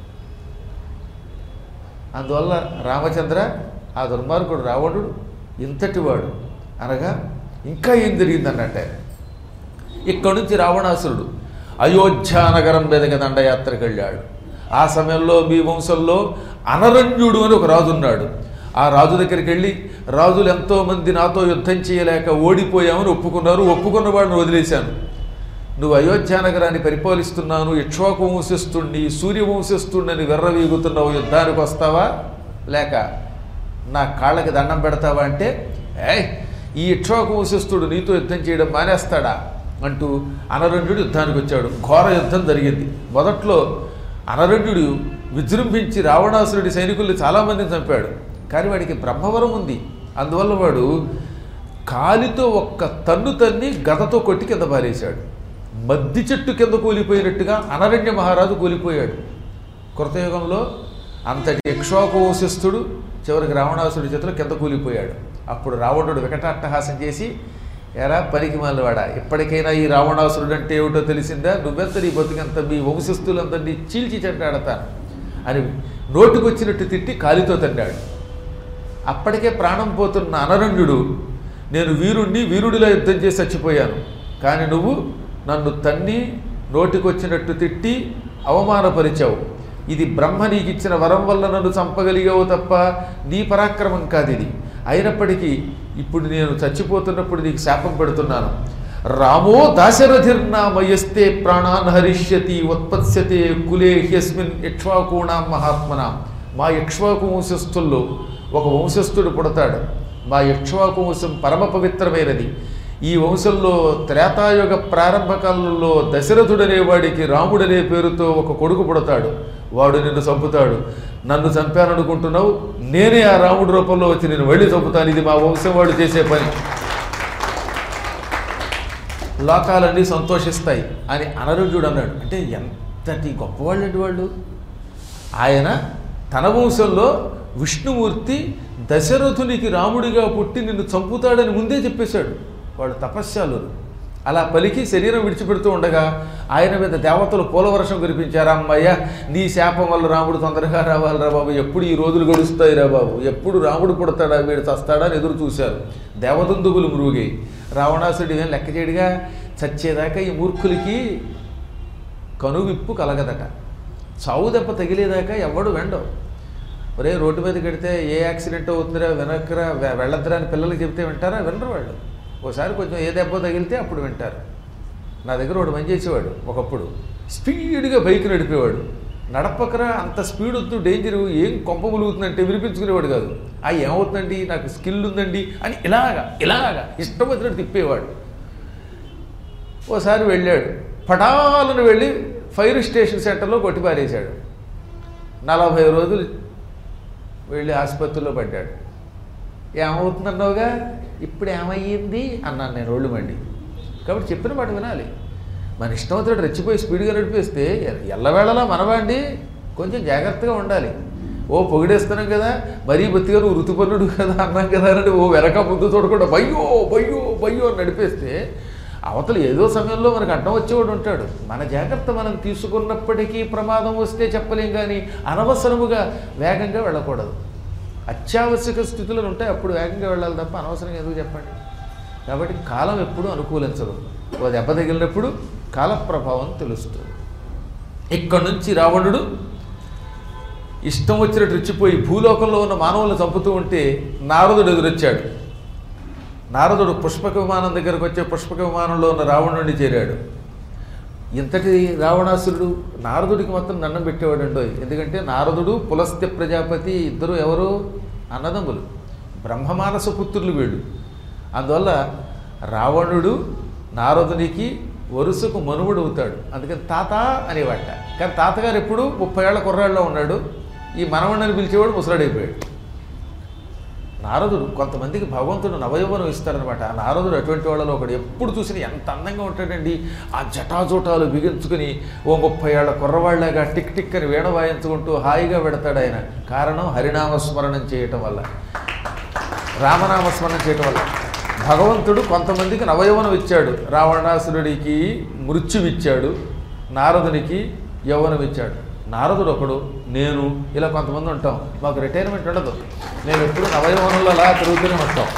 అందువల్ల రామచంద్ర ఆ దుర్మార్గుడు రావణుడు ఇంతటివాడు అనగా ఇంకా ఏం జరిగిందన్నట్టే ఇక్కడి నుంచి రావణాసురుడు అయోధ్య నగరం మీదకి దండయాత్రకు వెళ్ళాడు ఆ సమయంలో మీ వంశంలో అనరణ్యుడు అని ఒక రాజు ఉన్నాడు ఆ రాజు దగ్గరికి వెళ్ళి రాజులు ఎంతోమంది నాతో యుద్ధం చేయలేక ఓడిపోయామని ఒప్పుకున్నారు ఒప్పుకున్న వాడిని వదిలేశాను నువ్వు అయోధ్య నగరాన్ని పరిపాలిస్తున్నాను ఇక్ష్వాకు వంశస్థుణ్ణి సూర్యవంశస్థుణ్ణి వెర్రవీగుతున్నావు యుద్ధానికి వస్తావా లేక నా కాళ్ళకి దండం పెడతావా అంటే ఏయ్ ఈ ఇక్ష్వాకు వంశస్థుడు నీతో యుద్ధం చేయడం మానేస్తాడా అంటూ అనరణ్యుడు యుద్ధానికి వచ్చాడు ఘోర యుద్ధం జరిగింది మొదట్లో అనరణ్యుడు విజృంభించి రావణాసురుడి సైనికుల్ని చాలామందిని చంపాడు కానీ వాడికి బ్రహ్మవరం ఉంది అందువల్ల వాడు కాలితో ఒక్క తన్ను తన్ని గదతో కొట్టి కింద పారేశాడు మద్ది చెట్టు కింద కూలిపోయినట్టుగా అనరణ్య మహారాజు కూలిపోయాడు కృతయుగంలో అంతటి యక్షోకోశిస్తుడు చివరికి రావణాసుడి చేతిలో కింద కూలిపోయాడు అప్పుడు రావణుడు వికటాట్టహాసం చేసి ఎరా పనికి వాడా ఇప్పటికైనా ఈ రావణాసురుడు అంటే ఏమిటో తెలిసిందా నువ్వెంత నీ బతుకంత మీ వంశస్థులందరినీ చీల్చి చెంటాడతాను అని నోటికొచ్చినట్టు తిట్టి కాలితో తన్నాడు అప్పటికే ప్రాణం పోతున్న అనరణ్యుడు నేను వీరుణ్ణి వీరుడిలా యుద్ధం చేసి చచ్చిపోయాను కానీ నువ్వు నన్ను తన్ని నోటికొచ్చినట్టు తిట్టి అవమానపరిచావు ఇది బ్రహ్మ నీకు ఇచ్చిన వరం వల్ల నన్ను చంపగలిగావు తప్ప నీ పరాక్రమం కాదు ఇది అయినప్పటికీ ఇప్పుడు నేను చచ్చిపోతున్నప్పుడు నీకు శాపం పెడుతున్నాను రామో దాశరథిర్నామయస్తే ప్రాణాన్ హరిష్యతి ఉత్పత్స్యతే కులే హ్యస్మిన్ ఇక్ష్వాకూణాం మహాత్మనాం మా ఇక్ష్వాకు వంశస్థుల్లో ఒక వంశస్థుడు పుడతాడు మా ఇక్ష్వాకు వంశం పరమ పవిత్రమైనది ఈ వంశంలో త్రేతాయుగ ప్రారంభ కాలంలో దశరథుడనేవాడికి రాముడనే పేరుతో ఒక కొడుకు పుడతాడు వాడు నిన్ను చంపుతాడు నన్ను చంపాననుకుంటున్నావు నేనే ఆ రాముడి రూపంలో వచ్చి నేను వెళ్ళి చంపుతాను ఇది మా వంశం వాడు చేసే పని లోకాలన్నీ సంతోషిస్తాయి అని అనరుజుడు అన్నాడు అంటే ఎంతటి గొప్పవాళ్ళండి వాళ్ళు ఆయన తన వంశంలో విష్ణుమూర్తి దశరథునికి రాముడిగా పుట్టి నిన్ను చంపుతాడని ముందే చెప్పేశాడు వాడు తపస్యాలు అలా పలికి శరీరం విడిచిపెడుతూ ఉండగా ఆయన మీద దేవతలు పూలవర్షం కురిపించారు అమ్మయ్య నీ శాపం వల్ల రాముడు తొందరగా రావాలిరా బాబు ఎప్పుడు ఈ రోజులు గడుస్తాయిరా బాబు ఎప్పుడు రాముడు పుడతాడా వీడు చస్తాడా అని ఎదురు చూశారు దేవదందుగులు మృగాయి రావణాసుడి ఏం లెక్క చేయడిగా చచ్చేదాకా ఈ మూర్ఖులకి కనువిప్పు కలగదట చావు దెబ్బ తగిలేదాకా ఎవడు వెండవు ఒరే రోడ్డు మీద కడితే ఏ యాక్సిడెంట్ అవుతుందిరా వెనకరా వె- వెళ్ళొద్దురా అని పిల్లలకి చెప్తే వింటారా వినరు వాళ్ళు ఒకసారి కొంచెం ఏ దెబ్బ తగిలితే అప్పుడు వింటారు నా దగ్గర వాడు పని చేసేవాడు ఒకప్పుడు స్పీడ్గా బైక్ నడిపేవాడు నడపకరా అంత స్పీడ్ వద్దు డేంజర్ ఏం కొంప ములుగుతుందంటే వినిపించుకునేవాడు కాదు ఆ ఏమవుతుందండి నాకు స్కిల్ ఉందండి అని ఇలాగా ఇలాగా ఇష్టం వచ్చినట్టు తిప్పేవాడు ఓసారి వెళ్ళాడు పటాలను వెళ్ళి ఫైర్ స్టేషన్ సెంటర్లో కొట్టి పారేశాడు నలభై రోజులు వెళ్ళి ఆసుపత్రిలో పడ్డాడు ఏమవుతుందన్నావుగా ఇప్పుడు ఏమయ్యింది అన్నాను నేను ఒళ్ళు మండి కాబట్టి చెప్పిన మాట వినాలి మన ఇష్టం వచ్చినట్టు రెచ్చిపోయి స్పీడ్గా నడిపేస్తే ఎల్లవేళలా మనవాండి కొంచెం జాగ్రత్తగా ఉండాలి ఓ పొగిడేస్తున్నాం కదా మరీ బొత్తిగా నువ్వు ఋతుపర్ణుడు కదా అన్నాం కదా అని ఓ వెనక ముందు చూడకుండా బయ్యో బయ్యో బయ్యో అని నడిపేస్తే అవతల ఏదో సమయంలో మనకు అడ్డం వచ్చేవాడు ఉంటాడు మన జాగ్రత్త మనం తీసుకున్నప్పటికీ ప్రమాదం వస్తే చెప్పలేం కానీ అనవసరముగా వేగంగా వెళ్ళకూడదు అత్యావశ్యక స్థితులు ఉంటాయి అప్పుడు వేగంగా వెళ్ళాలి తప్ప అనవసరంగా ఎందుకు చెప్పండి కాబట్టి కాలం ఎప్పుడూ అనుకూలించదు ఓ దెబ్బ తగిలినప్పుడు కాల ప్రభావం తెలుస్తుంది ఇక్కడి నుంచి రావణుడు ఇష్టం వచ్చినట్టు రెచ్చిపోయి భూలోకంలో ఉన్న మానవులను చంపుతూ ఉంటే నారదుడు ఎదురొచ్చాడు నారదుడు పుష్పక విమానం దగ్గరకు వచ్చే పుష్పక విమానంలో ఉన్న రావణుడిని చేరాడు ఇంతటి రావణాసురుడు నారదుడికి మొత్తం దండం పెట్టేవాడు ఎందుకంటే నారదుడు పులస్త్య ప్రజాపతి ఇద్దరు ఎవరు అన్నదమ్ములు బ్రహ్మమానస పుత్రులు వీళ్ళు అందువల్ల రావణుడు నారదునికి వరుసకు మనువుడు అవుతాడు అందుకని తాత అనేవాట కానీ తాతగారు ఎప్పుడు ముప్పై ఏళ్ల కుర్రాళ్ళలో ఉన్నాడు ఈ మనవణ్ణని పిలిచేవాడు ముసలాడైపోయాడు నారదుడు కొంతమందికి భగవంతుడు నవయవనం ఇస్తారనమాట ఆ నారదుడు అటువంటి వాళ్ళలో ఒకడు ఎప్పుడు చూసినా ఎంత అందంగా ఉంటాడండి ఆ జటాజోటాలు బిగించుకుని ఓ ముప్పై ఏళ్ల కుర్రవాళ్ళగా టిక్ టిక్ అని వీణ వాయించుకుంటూ హాయిగా పెడతాడు ఆయన కారణం హరినామస్మరణం చేయటం వల్ల రామనామస్మరణం చేయటం వల్ల భగవంతుడు కొంతమందికి నవయవనం ఇచ్చాడు రావణాసురుడికి మృత్యువిచ్చాడు నారదునికి యవ్వనం ఇచ్చాడు నారదుడు ఒకడు నేను ఇలా కొంతమంది ఉంటాం మాకు రిటైర్మెంట్ ఉండదు మేము ఎప్పుడు నవయవనంలో అలా తిరుగుతూనే ఉంటాం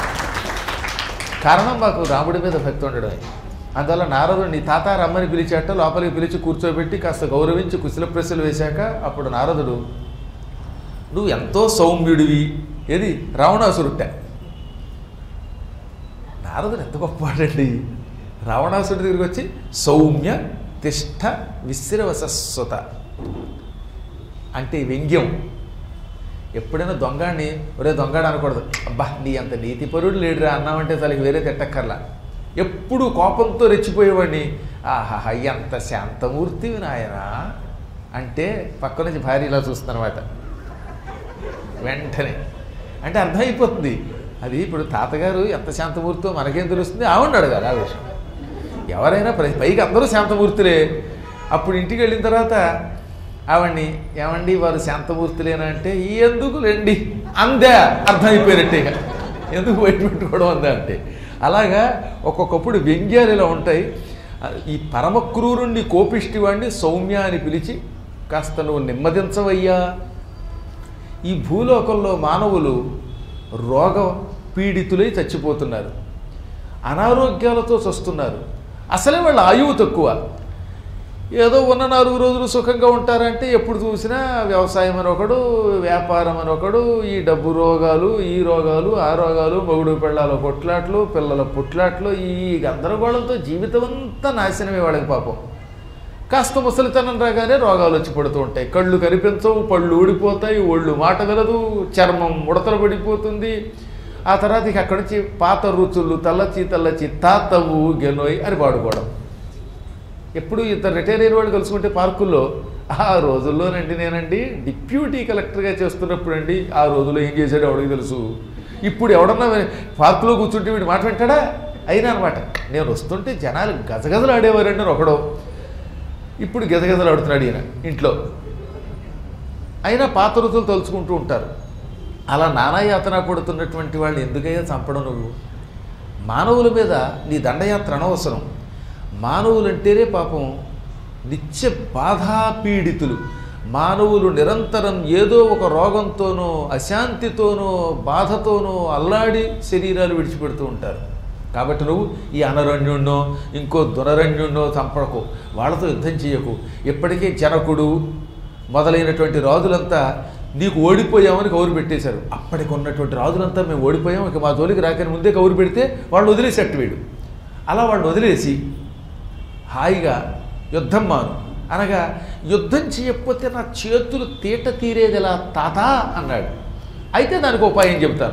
కారణం మాకు రాముడి మీద భక్తి ఉండడమే అందువల్ల నారదుడు నీ తాత రమ్మని పిలిచాట లోపలికి పిలిచి కూర్చోబెట్టి కాస్త గౌరవించి కుశల ప్రశ్నలు వేశాక అప్పుడు నారదుడు నువ్వు ఎంతో సౌమ్యుడివి ఏది రావణాసురుట్ట నారదుడు ఎంత గొప్పవాడండి రావణాసుడి దగ్గరికి వచ్చి సౌమ్య తిష్ట విశ్రవసస్వత అంటే వ్యంగ్యం ఎప్పుడైనా దొంగాడిని ఒరే దొంగాడు అనకూడదు అబ్బా నీ అంత నీతిపరుడు లేడురా అన్నామంటే తనకి వేరే తిట్టక్కర్లా ఎప్పుడు కోపంతో రెచ్చిపోయేవాడిని ఆహా ఎంత శాంతమూర్తివి నాయనా అంటే పక్క నుంచి భార్య ఇలా చూస్తుందన్నమాట వెంటనే అంటే అర్థమైపోతుంది అది ఇప్పుడు తాతగారు ఎంత శాంతమూర్తితో మనకేం తెలుస్తుంది ఆవిడ అడగాలి ఆ విషయం ఎవరైనా ప్రతి పైకి అందరూ శాంతమూర్తులే అప్పుడు ఇంటికి వెళ్ళిన తర్వాత ఆవిడ్ని ఏమండి వారు శాంతమూర్తులేనా అంటే ఎందుకు లేండి అందే అర్థమైపోయినట్టే ఇక ఎందుకు బయట పెట్టుకోవడం అందే అంటే అలాగా ఒక్కొక్కప్పుడు వ్యంగ్యాలు ఇలా ఉంటాయి ఈ పరమ క్రూరుణ్ణి కోపిష్టి వాడిని సౌమ్య అని పిలిచి కాస్త నువ్వు నెమ్మదించవయ్యా ఈ భూలోకంలో మానవులు రోగ పీడితులై చచ్చిపోతున్నారు అనారోగ్యాలతో చస్తున్నారు అసలే వాళ్ళ ఆయువు తక్కువ ఏదో ఉన్న నాలుగు రోజులు సుఖంగా ఉంటారంటే ఎప్పుడు చూసినా వ్యవసాయం అని ఒకడు వ్యాపారం అని ఒకడు ఈ డబ్బు రోగాలు ఈ రోగాలు ఆ రోగాలు మొగుడు పిల్లల కొట్లాట్లు పిల్లల పుట్లాట్లు ఈ గందరగోళంతో జీవితం అంతా నాశనమే వాళ్ళకి పాపం కాస్త ముసలితనం రాగానే రోగాలు వచ్చి పడుతూ ఉంటాయి కళ్ళు కనిపించవు పళ్ళు ఊడిపోతాయి ఒళ్ళు మాట వినదు చర్మం ముడతలు పడిపోతుంది ఆ తర్వాత ఇక అక్కడి నుంచి పాత రుచులు తల్లచి తల్లచి తాతవు గెనోయ్ అని పాడుకోవడం ఎప్పుడు ఇద్దరు రిటైర్ అయిన వాళ్ళు కలుసుకుంటే పార్కుల్లో ఆ రోజుల్లోనండి నేనండి డిప్యూటీ కలెక్టర్గా చేస్తున్నప్పుడు అండి ఆ రోజుల్లో ఏం చేశాడో ఎవడికి తెలుసు ఇప్పుడు ఎవడన్నా పార్కులో కూర్చుంటే వీడు మాట వింటాడా అయినా అనమాట నేను వస్తుంటే జనాలు గజగజలు ఆడేవారండి అని ఒకడో ఇప్పుడు గజగజలు ఆడుతున్నాడు ఈయన ఇంట్లో అయినా పాత రుచులు తలుచుకుంటూ ఉంటారు అలా నానాయాతన పడుతున్నటువంటి వాళ్ళు ఎందుకయ్యా చంపడం నువ్వు మానవుల మీద నీ దండయాత్ర అనవసరం మానవులంటేనే పాపం నిత్య బాధాపీడితులు మానవులు నిరంతరం ఏదో ఒక రోగంతోనో అశాంతితోనో బాధతోనో అల్లాడి శరీరాలు విడిచిపెడుతూ ఉంటారు కాబట్టి నువ్వు ఈ అనరణ్యుణ్ణో ఇంకో దురరణ్యుణ్ణో చంపడకు వాళ్ళతో యుద్ధం చేయకు ఇప్పటికే జనకుడు మొదలైనటువంటి రాజులంతా నీకు ఓడిపోయామని కౌరు పెట్టేశారు అప్పటికి ఉన్నటువంటి రాజులంతా మేము ఓడిపోయాం ఇక మా జోలికి రాకని ముందే కౌరు పెడితే వాళ్ళు వదిలేసేట్టు వీడు అలా వాళ్ళు వదిలేసి హాయిగా యుద్ధం మాను అనగా యుద్ధం చేయకపోతే నా చేతులు తీట తీరేదిలా తాత అన్నాడు అయితే దానికి ఉపాయం చెబుతాను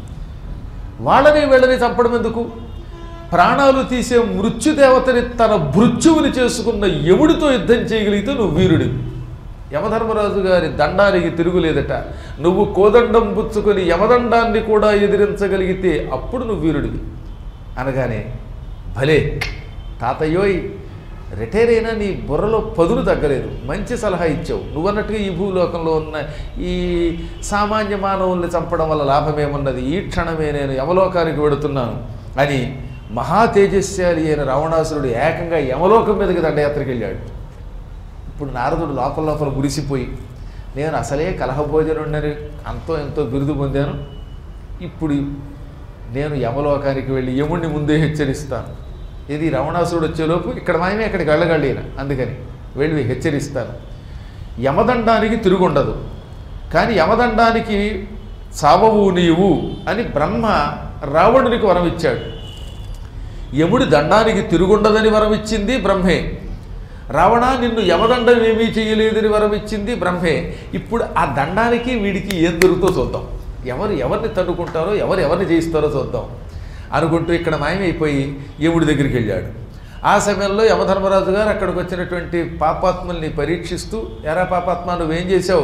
వాళ్ళని వీళ్ళని చంపడం ఎందుకు ప్రాణాలు తీసే మృత్యుదేవతని తన మృత్యువుని చేసుకున్న యముడితో యుద్ధం చేయగలిగితే నువ్వు వీరుడివి యమధర్మరాజు గారి దండానికి తిరుగులేదట నువ్వు కోదండం పుచ్చుకొని యమదండాన్ని కూడా ఎదిరించగలిగితే అప్పుడు నువ్వు వీరుడివి అనగానే భలే తాతయ్యోయ్ రిటైర్ అయినా నీ బుర్రలో పదులు తగ్గలేదు మంచి సలహా ఇచ్చావు నువ్వన్నట్టుగా ఈ భూలోకంలో ఉన్న ఈ సామాన్య మానవుల్ని చంపడం వల్ల లాభమేమున్నది ఈ క్షణమే నేను యమలోకానికి వెడుతున్నాను అని మహా తేజస్శాలి అయిన రావణాసురుడు ఏకంగా యమలోకం మీదకి దండయాత్రకి వెళ్ళాడు ఇప్పుడు నారదుడు లోపల లోపల మురిసిపోయి నేను అసలే కలహభోజనుడిని అంతో ఎంతో బిరుదు పొందాను ఇప్పుడు నేను యమలోకానికి వెళ్ళి యముడిని ముందే హెచ్చరిస్తాను ఇది రావణాసురుడు వచ్చేలోపు ఇక్కడ మాయమే అక్కడికి వెళ్ళగలిగిన అందుకని వెళ్ళి హెచ్చరిస్తాను యమదండానికి తిరుగుండదు కానీ యమదండానికి చావవు నీవు అని బ్రహ్మ రావణునికి వరం ఇచ్చాడు యముడి దండానికి తిరుగుండదని వరం ఇచ్చింది బ్రహ్మే రావణ నిన్ను యమదండం ఏమీ చేయలేదని వరం ఇచ్చింది బ్రహ్మే ఇప్పుడు ఆ దండానికి వీడికి ఏం దొరుకుతో చూద్దాం ఎవరు ఎవరిని తన్నుకుంటారో ఎవరు ఎవరిని జయిస్తారో చూద్దాం అనుకుంటూ ఇక్కడ మాయమైపోయి యముడి దగ్గరికి వెళ్ళాడు ఆ సమయంలో యమధర్మరాజు గారు అక్కడికి వచ్చినటువంటి పాపాత్మల్ని పరీక్షిస్తూ ఎరా పాపాత్మ నువ్వేం చేసావు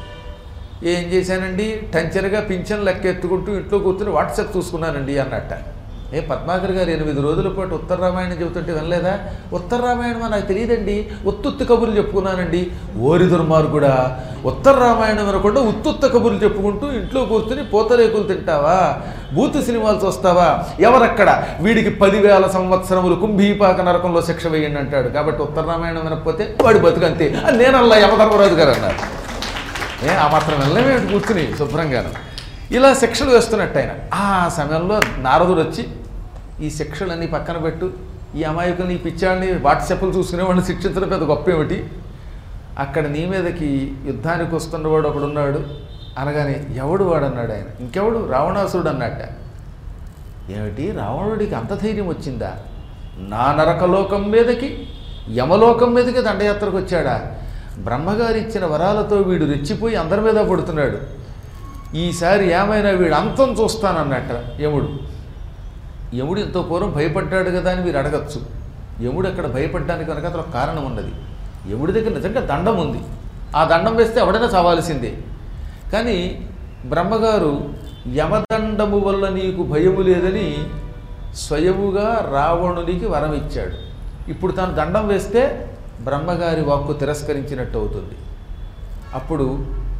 ఏం చేశానండి టంచరగా పింఛన్ లెక్కెత్తుకుంటూ ఇంట్లో కూర్చుని వాట్సాప్ చూసుకున్నానండి అన్నట్ట ఏ పద్మాకర్ గారు ఎనిమిది రోజుల పాటు ఉత్తర రామాయణం చెబుతుంటే వినలేదా ఉత్తర రామాయణం నాకు తెలియదండి ఉత్తుత్త కబుర్లు చెప్పుకున్నానండి ఓరి దుర్మార్గుడా ఉత్తర రామాయణం అనకుండా ఉత్తుత్త కబుర్లు చెప్పుకుంటూ ఇంట్లో కూర్చుని పూతరేకులు తింటావా బూతు సినిమాలు చూస్తావా ఎవరక్కడ వీడికి పదివేల సంవత్సరములు కుంభీపాక నరకంలో శిక్ష వేయండి అంటాడు కాబట్టి ఉత్తర రామాయణం వినకపోతే వాడి బతుకంతే అని నేనల్లా యమధర్మరాజు గారు అన్నారు ఏ ఆ మాత్రం వెళ్ళమే కూర్చుని శుభ్రంగాను ఇలా శిక్షలు వేస్తున్నట్టు ఆయన ఆ సమయంలో నారదుడు వచ్చి ఈ శిక్షలన్నీ పక్కన పెట్టు ఈ అమాయకుల్ని ఈ పిచ్చాడిని వాట్సాప్లు చూసుకునేవాడిని శిక్షించడం పెద్ద గొప్ప ఏమిటి అక్కడ నీ మీదకి యుద్ధానికి వస్తున్నవాడు ఒకడున్నాడు అనగానే ఎవడు వాడు అన్నాడు ఆయన ఇంకెవడు రావణాసురుడు అన్నట్ట ఏమిటి రావణుడికి అంత ధైర్యం వచ్చిందా నా నరకలోకం మీదకి యమలోకం మీదకి దండయాత్రకు వచ్చాడా బ్రహ్మగారు ఇచ్చిన వరాలతో వీడు రెచ్చిపోయి అందరి మీద పడుతున్నాడు ఈసారి ఏమైనా వీడు అంతం చూస్తానన్నట్ట యముడు యముడు ఎంతో పూర్వం భయపడ్డాడు కదా అని మీరు అడగచ్చు యముడు అక్కడ భయపడ్డానికి కనుక అతను కారణం ఉన్నది యముడి దగ్గర నిజంగా దండం ఉంది ఆ దండం వేస్తే ఎవడైనా చావాల్సిందే కానీ బ్రహ్మగారు యమదండము వల్ల నీకు భయము లేదని స్వయముగా రావణునికి వరం ఇచ్చాడు ఇప్పుడు తాను దండం వేస్తే బ్రహ్మగారి వాక్కు తిరస్కరించినట్టు అవుతుంది అప్పుడు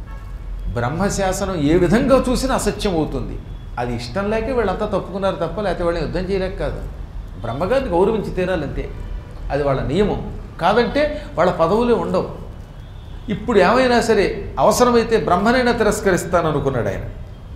బ్రహ్మశాసనం ఏ విధంగా చూసినా అసత్యం అవుతుంది అది ఇష్టం లేక వీళ్ళంతా తప్పుకున్నారు తప్ప లేకపోతే వాళ్ళని యుద్ధం చేయలేక కాదు బ్రహ్మగారిని గౌరవించి తీరాలంతే అది వాళ్ళ నియమం కాదంటే వాళ్ళ పదవులే ఉండవు ఇప్పుడు ఏమైనా సరే అవసరమైతే బ్రహ్మనైనా తిరస్కరిస్తాను అనుకున్నాడు ఆయన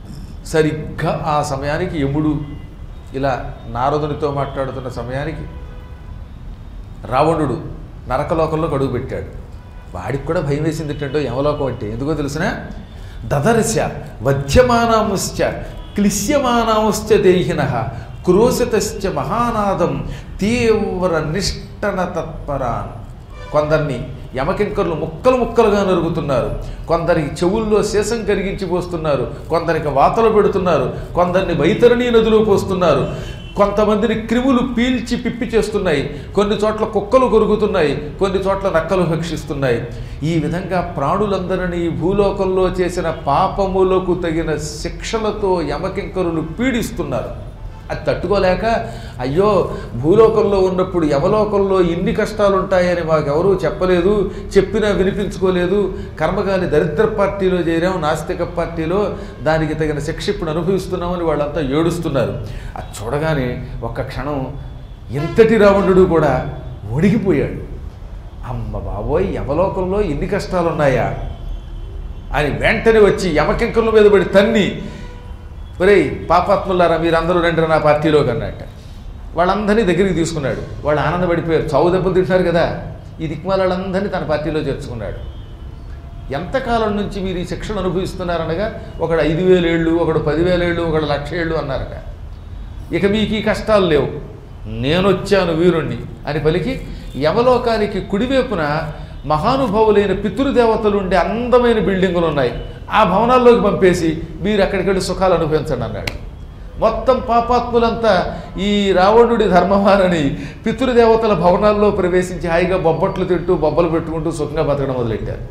సరిగ్గా ఆ సమయానికి యముడు ఇలా నారదునితో మాట్లాడుతున్న సమయానికి రావణుడు నరకలోకంలో అడుగు పెట్టాడు వాడికి కూడా భయం వేసింది ఏంటంటో యమలోకం అంటే ఎందుకో తెలుసిన దదర్శ వధ్యమానాముశ్చ క్లిశ్యమానాముశ్చ దేహిన క్రోశితశ్చ మహానాదం తీవ్ర నిష్టన తత్పరాన్ కొందరిని యమకింకర్లు ముక్కలు ముక్కలుగా నరుగుతున్నారు కొందరికి చెవుల్లో శేషం కరిగించి పోస్తున్నారు కొందరికి వాతలు పెడుతున్నారు కొందరిని వైతరణి నదిలో పోస్తున్నారు కొంతమందిని క్రిములు పీల్చి పిప్పి చేస్తున్నాయి కొన్ని చోట్ల కుక్కలు కొరుకుతున్నాయి కొన్ని చోట్ల నక్కలు భక్షిస్తున్నాయి ఈ విధంగా ప్రాణులందరినీ ఈ భూలోకంలో చేసిన పాపములకు తగిన శిక్షలతో యమకింకరులు పీడిస్తున్నారు అది తట్టుకోలేక అయ్యో భూలోకంలో ఉన్నప్పుడు యమలోకంలో ఇన్ని కష్టాలు ఉంటాయని మాకెవరూ చెప్పలేదు చెప్పినా వినిపించుకోలేదు కర్మగాలి దరిద్ర పార్టీలో చేరాం నాస్తిక పార్టీలో దానికి తగిన శిక్ష ఇప్పుడు అనుభవిస్తున్నామని వాళ్ళంతా ఏడుస్తున్నారు అది చూడగానే ఒక్క క్షణం ఇంతటి రావణుడు కూడా ఒడిగిపోయాడు అమ్మ బాబోయ్ యమలోకంలో ఇన్ని కష్టాలు ఉన్నాయా అని వెంటనే వచ్చి యమకింకర్ల మీద పడి తన్ని ఒరేయ్ పాపాత్ములారా మీరందరూ రండి నా పార్టీలోకి అన్నట్ట వాళ్ళందరినీ దగ్గరికి తీసుకున్నాడు వాళ్ళు ఆనందపడిపోయారు చావు దెబ్బలు తింటారు కదా ఈ దిక్మాల వాళ్ళందరినీ తన పార్టీలో చేర్చుకున్నాడు ఎంతకాలం నుంచి మీరు ఈ శిక్షణ అనుభవిస్తున్నారనగా ఒకడు ఐదు వేలేళ్ళు ఒకడు పదివేలేళ్ళు ఒకడు లక్ష ఏళ్ళు అన్నారట ఇక మీకు ఈ కష్టాలు లేవు నేనొచ్చాను వీరుణ్ణి అని పలికి యమలోకానికి కుడివైపున మహానుభావులైన పితృదేవతలు ఉండే అందమైన బిల్డింగులు ఉన్నాయి ఆ భవనాల్లోకి పంపేసి మీరు అక్కడికి వెళ్ళి సుఖాలు అనుభవించండి అన్నాడు మొత్తం పాపాత్ములంతా ఈ రావణుడి ధర్మమానని పితృదేవతల భవనాల్లో ప్రవేశించి హాయిగా బొబ్బట్లు తింటూ బొబ్బలు పెట్టుకుంటూ సుఖంగా బతకడం మొదలెట్టారు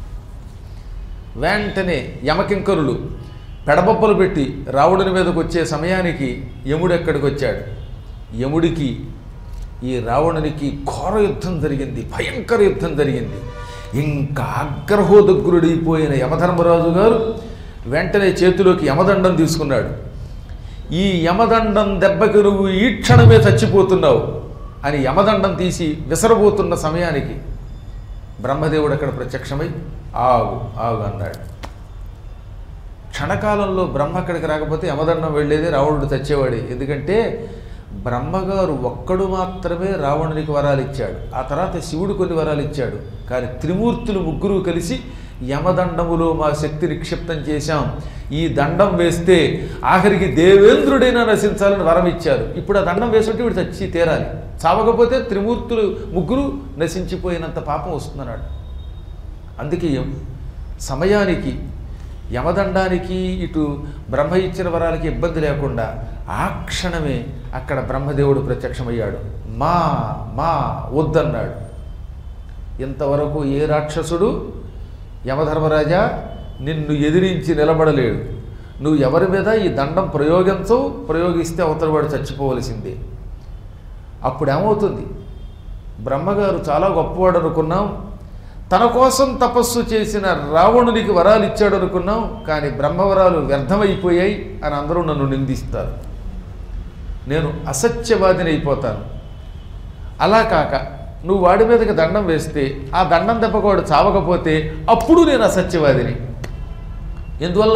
వెంటనే యమకింకరులు పెడబొబ్బలు పెట్టి రావణుని మీదకి వచ్చే సమయానికి యముడు ఎక్కడికి వచ్చాడు యముడికి ఈ రావణునికి ఘోర యుద్ధం జరిగింది భయంకర యుద్ధం జరిగింది ఇంకా ఆగ్రహోదగ్రుడైపోయిన యమధర్మరాజు గారు వెంటనే చేతిలోకి యమదండం తీసుకున్నాడు ఈ యమదండం దెబ్బకి నువ్వు ఈ క్షణమే చచ్చిపోతున్నావు అని యమదండం తీసి విసరబోతున్న సమయానికి బ్రహ్మదేవుడు అక్కడ ప్రత్యక్షమై ఆగు ఆగు అన్నాడు క్షణకాలంలో బ్రహ్మ అక్కడికి రాకపోతే యమదండం వెళ్ళేది రావణుడు చచ్చేవాడే ఎందుకంటే బ్రహ్మగారు ఒక్కడు మాత్రమే రావణునికి వరాలు ఇచ్చాడు ఆ తర్వాత శివుడు కొన్ని వరాలు ఇచ్చాడు కానీ త్రిమూర్తులు ముగ్గురు కలిసి యమదండములో మా శక్తి నిక్షిప్తం చేశాం ఈ దండం వేస్తే ఆఖరికి దేవేంద్రుడైనా నశించాలని వరం ఇచ్చారు ఇప్పుడు ఆ దండం వేసుంటే వీడు చచ్చి తీరాలి చావకపోతే త్రిమూర్తులు ముగ్గురు నశించిపోయినంత పాపం వస్తుందన్నాడు అందుకే యం- సమయానికి యమదండానికి ఇటు బ్రహ్మ ఇచ్చిన వరాలకి ఇబ్బంది లేకుండా ఆ క్షణమే అక్కడ బ్రహ్మదేవుడు ప్రత్యక్షమయ్యాడు మా మా వద్దన్నాడు ఇంతవరకు ఏ రాక్షసుడు యమధర్మరాజా నిన్ను ఎదిరించి నిలబడలేడు నువ్వు ఎవరి మీద ఈ దండం ప్రయోగించవు ప్రయోగిస్తే అవతల వాడు చచ్చిపోవలసిందే అప్పుడు ఏమవుతుంది బ్రహ్మగారు చాలా గొప్పవాడు అనుకున్నాం తన కోసం తపస్సు చేసిన రావణునికి వరాలు ఇచ్చాడు అనుకున్నాం కానీ బ్రహ్మవరాలు వ్యర్థమైపోయాయి అని అందరూ నన్ను నిందిస్తారు నేను అసత్యవాదిని అయిపోతాను అలా కాక నువ్వు వాడి మీదకి దండం వేస్తే ఆ దండం దెబ్బకు వాడు చావకపోతే అప్పుడు నేను అసత్యవాదిని ఎందువల్ల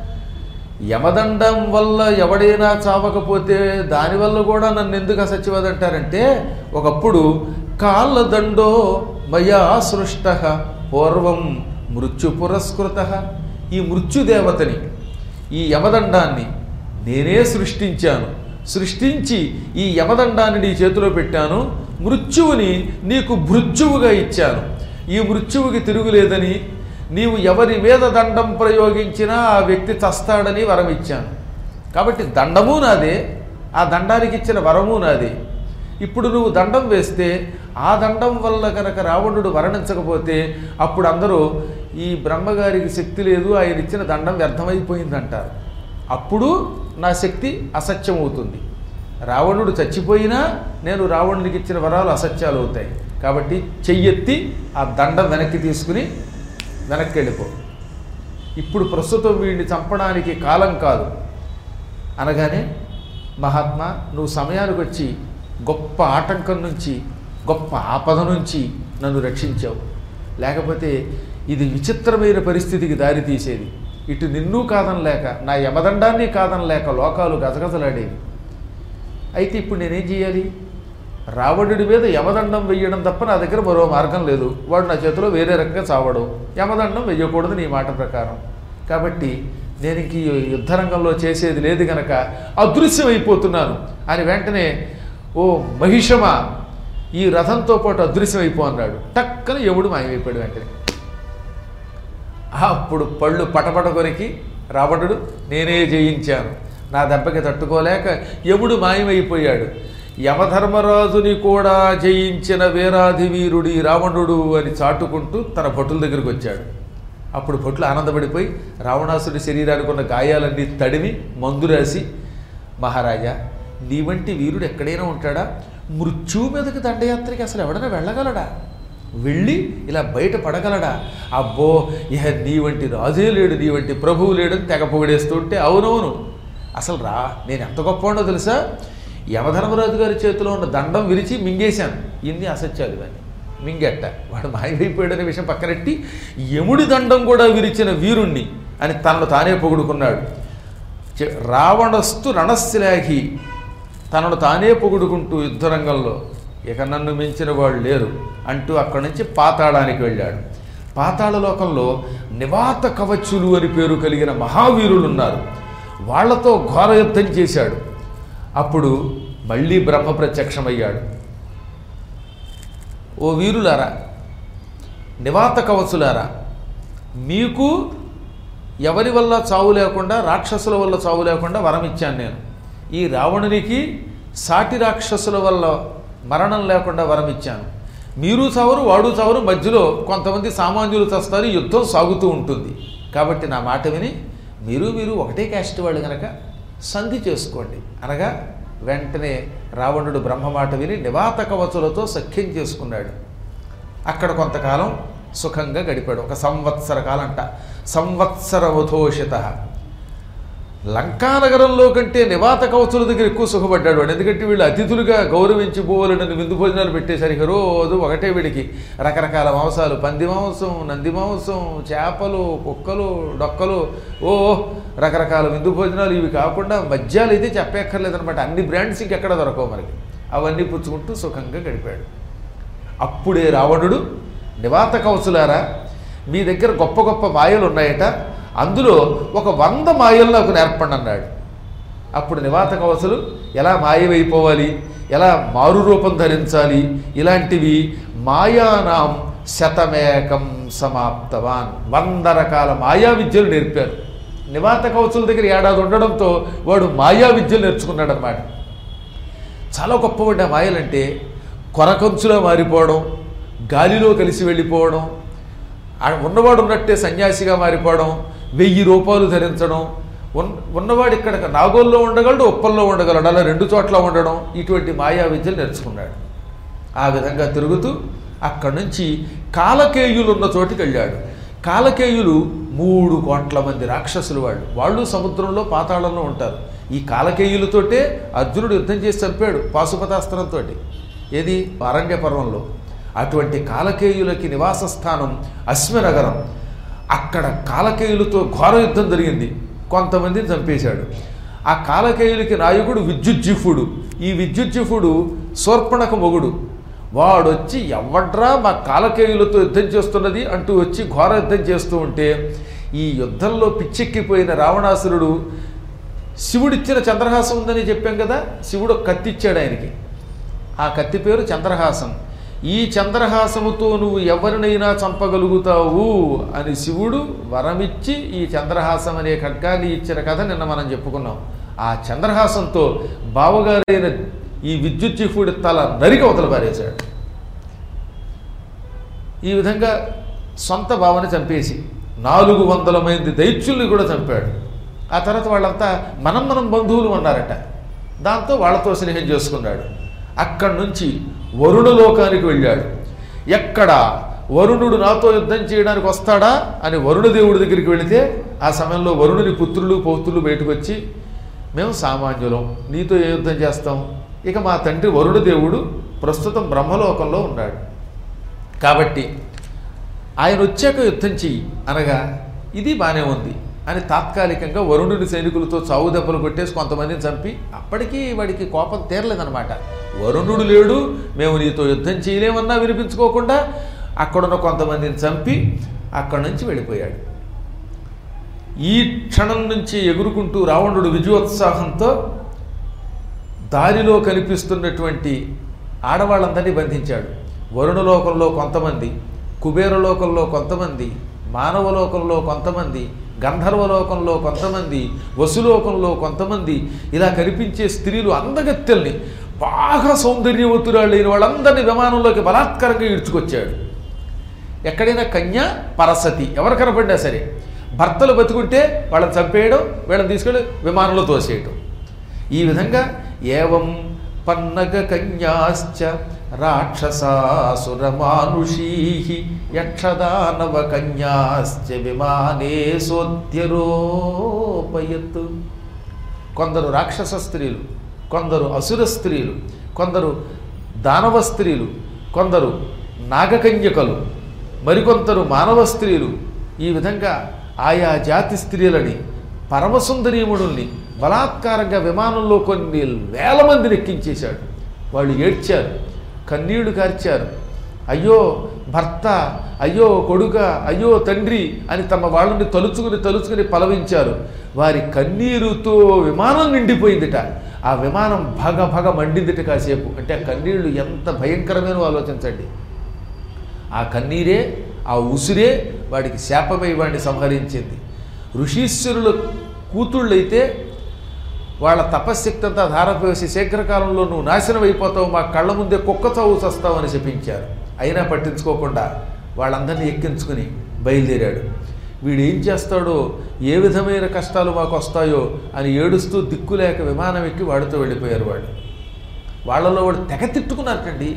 యమదండం వల్ల ఎవడైనా చావకపోతే దానివల్ల కూడా నన్ను ఎందుకు అసత్యవాది అంటారంటే ఒకప్పుడు కాళ్ళదండో మయా సృష్ట పూర్వం మృత్యు పురస్కృత ఈ మృత్యుదేవతని ఈ యమదండాన్ని నేనే సృష్టించాను సృష్టించి ఈ యమదండాన్ని నీ చేతిలో పెట్టాను మృత్యువుని నీకు భృత్యువుగా ఇచ్చాను ఈ మృత్యువుకి తిరుగులేదని నీవు ఎవరి మీద దండం ప్రయోగించినా ఆ వ్యక్తి చస్తాడని వరం ఇచ్చాను కాబట్టి దండము నాదే ఆ దండానికి ఇచ్చిన వరము నాదే ఇప్పుడు నువ్వు దండం వేస్తే ఆ దండం వల్ల కనుక రావణుడు మరణించకపోతే అప్పుడు అందరూ ఈ బ్రహ్మగారికి శక్తి లేదు ఆయన ఇచ్చిన దండం వ్యర్థమైపోయిందంటారు అప్పుడు నా శక్తి అసత్యం అవుతుంది రావణుడు చచ్చిపోయినా నేను రావణుడికి ఇచ్చిన వరాలు అసత్యాలు అవుతాయి కాబట్టి చెయ్యెత్తి ఆ దండం వెనక్కి తీసుకుని వెనక్కి వెళ్ళిపో ఇప్పుడు ప్రస్తుతం వీడిని చంపడానికి కాలం కాదు అనగానే మహాత్మా నువ్వు సమయానికి వచ్చి గొప్ప ఆటంకం నుంచి గొప్ప ఆపద నుంచి నన్ను రక్షించావు లేకపోతే ఇది విచిత్రమైన పరిస్థితికి దారి తీసేది ఇటు నిన్ను కాదనలేక నా యమదండాన్ని కాదనలేక లోకాలు గజగజలాడేవి అయితే ఇప్పుడు నేనేం చేయాలి రావణుడి మీద యమదండం వెయ్యడం తప్ప నా దగ్గర మరో మార్గం లేదు వాడు నా చేతిలో వేరే రకంగా చావడం యమదండం వెయ్యకూడదు నీ మాట ప్రకారం కాబట్టి నేను ఇంక ఈ యుద్ధరంగంలో చేసేది లేదు గనక అదృశ్యమైపోతున్నాను అని వెంటనే ఓ మహిషమా ఈ రథంతో పాటు అదృశ్యమైపో అన్నాడు టక్కన యముడు మాయమైపోయాడు వెంటనే అప్పుడు పళ్ళు పటపట కొరికి రావణుడు నేనే జయించాను నా దెబ్బకి తట్టుకోలేక యముడు మాయమైపోయాడు యమధర్మరాజుని కూడా జయించిన వీరాధి వీరుడి రావణుడు అని చాటుకుంటూ తన భటుల దగ్గరికి వచ్చాడు అప్పుడు భటులు ఆనందపడిపోయి రావణాసుడి శరీరానికి ఉన్న గాయాలన్నీ తడిమి మందు రాసి మహారాజా నీ వంటి వీరుడు ఎక్కడైనా ఉంటాడా మృత్యువు మీదకి దండయాత్రకి అసలు ఎవడైనా వెళ్ళగలడా వెళ్ళి ఇలా బయట పడగలడా అబ్బో ఇహ నీ వంటి రాజే లేడు నీ వంటి ప్రభువు లేడని తెగ పొగిడేస్తుంటే అవునవును అసలు రా నేను ఎంత గొప్పవాడో తెలుసా యమధర్మరాజు గారి చేతిలో ఉన్న దండం విరిచి మింగేశాను ఇన్ని అసత్యాలు ఇవన్నీ మింగెట్ట వాడు మాయమైపోయాడనే విషయం పక్కనెట్టి యముడి దండం కూడా విరిచిన వీరుణ్ణి అని తనను తానే పొగుడుకున్నాడు చె- రావణస్తు రణశిలాహి తనను తానే పొగుడుకుంటూ యుద్ధరంగంలో ఇక నన్ను మించిన వాళ్ళు లేరు అంటూ అక్కడి నుంచి పాతాళానికి వెళ్ళాడు పాతాళ లోకంలో నివాత కవచులు అని పేరు కలిగిన మహావీరులు ఉన్నారు వాళ్ళతో ఘోర యుద్ధం చేశాడు అప్పుడు మళ్ళీ బ్రహ్మ ప్రత్యక్షమయ్యాడు ఓ వీరులారా నివాత కవచులారా మీకు ఎవరి వల్ల చావు లేకుండా రాక్షసుల వల్ల చావు లేకుండా వరం ఇచ్చాను నేను ఈ రావణునికి సాటి రాక్షసుల వల్ల మరణం లేకుండా వరం ఇచ్చాను మీరు చావరు వాడు చావరు మధ్యలో కొంతమంది సామాన్యులు చస్తారు యుద్ధం సాగుతూ ఉంటుంది కాబట్టి నా మాట విని మీరు మీరు ఒకటే క్యాస్ట్ వాళ్ళు కనుక సంధి చేసుకోండి అనగా వెంటనే రావణుడు బ్రహ్మ మాట విని నివాత కవచులతో సఖ్యం చేసుకున్నాడు అక్కడ కొంతకాలం సుఖంగా గడిపాడు ఒక సంవత్సర కాలంట సంవత్సర వధోషిత లంకానగరంలో కంటే నివాత కవచుల దగ్గర ఎక్కువ సుఖపడ్డాడు వాడు ఎందుకంటే వీళ్ళు అతిథులుగా గౌరవించి పోవాలని విందు భోజనాలు పెట్టేసరికి రోజు ఒకటే వీడికి రకరకాల మాంసాలు పంది మాంసం నంది మాంసం చేపలు కుక్కలు డొక్కలు ఓ రకరకాల విందు భోజనాలు ఇవి కాకుండా మద్యాలు అయితే చెప్పక్కర్లేదనమాట అన్ని బ్రాండ్స్ ఇంకెక్కడ దొరకవు మనకి అవన్నీ పుచ్చుకుంటూ సుఖంగా గడిపాడు అప్పుడే రావణుడు నివాత కవచులారా మీ దగ్గర గొప్ప గొప్ప మాయలు ఉన్నాయట అందులో ఒక వంద మాయలు నాకు నేర్పండి అన్నాడు అప్పుడు నివాత కవచులు ఎలా మాయమైపోవాలి ఎలా మారు రూపం ధరించాలి ఇలాంటివి మాయానాం శతమేకం సమాప్తవాన్ వంద రకాల మాయా విద్యలు నేర్పారు నివాత కవచుల దగ్గర ఏడాది ఉండడంతో వాడు మాయా విద్యలు నేర్చుకున్నాడు అనమాట చాలా గొప్పవండి ఆ మాయలంటే కొరకంచులో మారిపోవడం గాలిలో కలిసి వెళ్ళిపోవడం ఆ ఉన్నవాడు ఉన్నట్టే సన్యాసిగా మారిపోవడం వెయ్యి రూపాయలు ధరించడం ఉన్ ఉన్నవాడు ఇక్కడ నాగోల్లో ఉండగలడు ఉప్పల్లో ఉండగలడు అలా రెండు చోట్ల ఉండడం ఇటువంటి మాయా విద్యలు నేర్చుకున్నాడు ఆ విధంగా తిరుగుతూ అక్కడి నుంచి కాలకేయులు ఉన్న చోటికి వెళ్ళాడు కాలకేయులు మూడు కోట్ల మంది రాక్షసులు వాళ్ళు వాళ్ళు సముద్రంలో పాతాళంలో ఉంటారు ఈ కాలకేయులతోటే అర్జునుడు యుద్ధం చేసి చంపాడు పాశుపతాస్త్రంతో ఏది అరణ్య పర్వంలో అటువంటి కాలకేయులకి నివాస స్థానం అశ్వనగరం అక్కడ కాలకేయులతో ఘోర యుద్ధం జరిగింది కొంతమందిని చంపేశాడు ఆ కాలకేయులకి నాయకుడు విద్యుజ్జిఫుడు ఈ విద్యుజ్జిఫుడు శూర్పణక మొగుడు వాడొచ్చి ఎవడ్రా మా కాలకేయులతో యుద్ధం చేస్తున్నది అంటూ వచ్చి ఘోర యుద్ధం చేస్తూ ఉంటే ఈ యుద్ధంలో పిచ్చెక్కిపోయిన రావణాసురుడు శివుడిచ్చిన చంద్రహాసం ఉందని చెప్పాం కదా శివుడు ఒక కత్తి ఇచ్చాడు ఆయనకి ఆ కత్తి పేరు చంద్రహాసం ఈ చంద్రహాసముతో నువ్వు ఎవరినైనా చంపగలుగుతావు అని శివుడు వరమిచ్చి ఈ చంద్రహాసం అనే ఖడ్గాన్ని ఇచ్చిన కథ నిన్న మనం చెప్పుకున్నాం ఆ చంద్రహాసంతో బావగారైన ఈ విద్యుజ్జిఫుడి తల నరికి అవతల పారేశాడు ఈ విధంగా సొంత బావని చంపేసి నాలుగు వందల మంది దైత్యుల్ని కూడా చంపాడు ఆ తర్వాత వాళ్ళంతా మనం మనం బంధువులు అన్నారట దాంతో వాళ్ళతో స్నేహం చేసుకున్నాడు అక్కడి నుంచి వరుణ లోకానికి వెళ్ళాడు ఎక్కడ వరుణుడు నాతో యుద్ధం చేయడానికి వస్తాడా అని వరుణదేవుడి దగ్గరికి వెళితే ఆ సమయంలో వరుణుని పుత్రులు పౌత్రులు బయటకు వచ్చి మేము సామాన్యులం నీతో ఏ యుద్ధం చేస్తాం ఇక మా తండ్రి వరుణదేవుడు ప్రస్తుతం బ్రహ్మలోకంలో ఉన్నాడు కాబట్టి ఆయన వచ్చాక యుద్ధం చెయ్యి అనగా ఇది బాగానే ఉంది అని తాత్కాలికంగా వరుణుడి సైనికులతో చావు దెబ్బలు కొట్టేసి కొంతమందిని చంపి అప్పటికీ వాడికి కోపం తీరలేదనమాట వరుణుడు లేడు మేము నీతో యుద్ధం చేయలేమన్నా వినిపించుకోకుండా అక్కడున్న కొంతమందిని చంపి అక్కడి నుంచి వెళ్ళిపోయాడు ఈ క్షణం నుంచి ఎగురుకుంటూ రావణుడు విజయోత్సాహంతో దారిలో కనిపిస్తున్నటువంటి ఆడవాళ్ళందరినీ బంధించాడు వరుణలోకంలో కొంతమంది కుబేరలోకంలో కొంతమంది మానవలోకంలో కొంతమంది గంధర్వలోకంలో కొంతమంది వసులోకంలో కొంతమంది ఇలా కనిపించే స్త్రీలు అందగత్తెల్ని బాగా సౌందర్యవతురాళ్ళైన వాళ్ళందరినీ విమానంలోకి బలాత్కారంగా ఈడ్చుకొచ్చాడు ఎక్కడైనా కన్య పరసతి ఎవరు కనపడినా సరే భర్తలు బతుకుంటే వాళ్ళని చంపేయడం వీళ్ళని తీసుకెళ్ళి విమానంలో తోసేయటం ఈ విధంగా ఏవం పన్నగ కన్యాశ్చ రాక్షసాసురమానుషీ యక్షదానవ కన్యాశ్చ విమానే సోద్యరోపయత్ కొందరు రాక్షస స్త్రీలు కొందరు అసుర స్త్రీలు కొందరు దానవ స్త్రీలు కొందరు నాగకన్యకలు మరికొందరు మానవ స్త్రీలు ఈ విధంగా ఆయా జాతి స్త్రీలని పరమసుందరీముడుల్ని బలాత్కారంగా విమానంలో కొన్ని వేల మందిని ఎక్కించేశాడు వాళ్ళు ఏడ్చారు కన్నీళ్లు కార్చారు అయ్యో భర్త అయ్యో కొడుక అయ్యో తండ్రి అని తమ వాళ్ళని తలుచుకుని తలుచుకుని పలవించారు వారి కన్నీరుతో విమానం నిండిపోయిందిట ఆ విమానం భగ భగ మండిందిట కాసేపు అంటే ఆ కన్నీళ్లు ఎంత భయంకరమైన ఆలోచించండి ఆ కన్నీరే ఆ ఉసిరే వాడికి శాపమై వాడిని సంహరించింది ఋషీశ్వరుల కూతుళ్ళైతే వాళ్ళ తపశ్శక్తి అంతా ధారపోసి శీఘ్రకాలంలో నువ్వు నాశనం అయిపోతావు మా కళ్ళ ముందే కుక్క చావు చస్తావు అని చెప్పించారు అయినా పట్టించుకోకుండా వాళ్ళందరినీ ఎక్కించుకుని బయలుదేరాడు వీడు ఏం చేస్తాడో ఏ విధమైన కష్టాలు మాకు వస్తాయో అని ఏడుస్తూ దిక్కులేక విమానం ఎక్కి వాడితో వెళ్ళిపోయారు వాళ్ళు వాళ్ళలో వాడు తెగ తిట్టుకున్నారటండి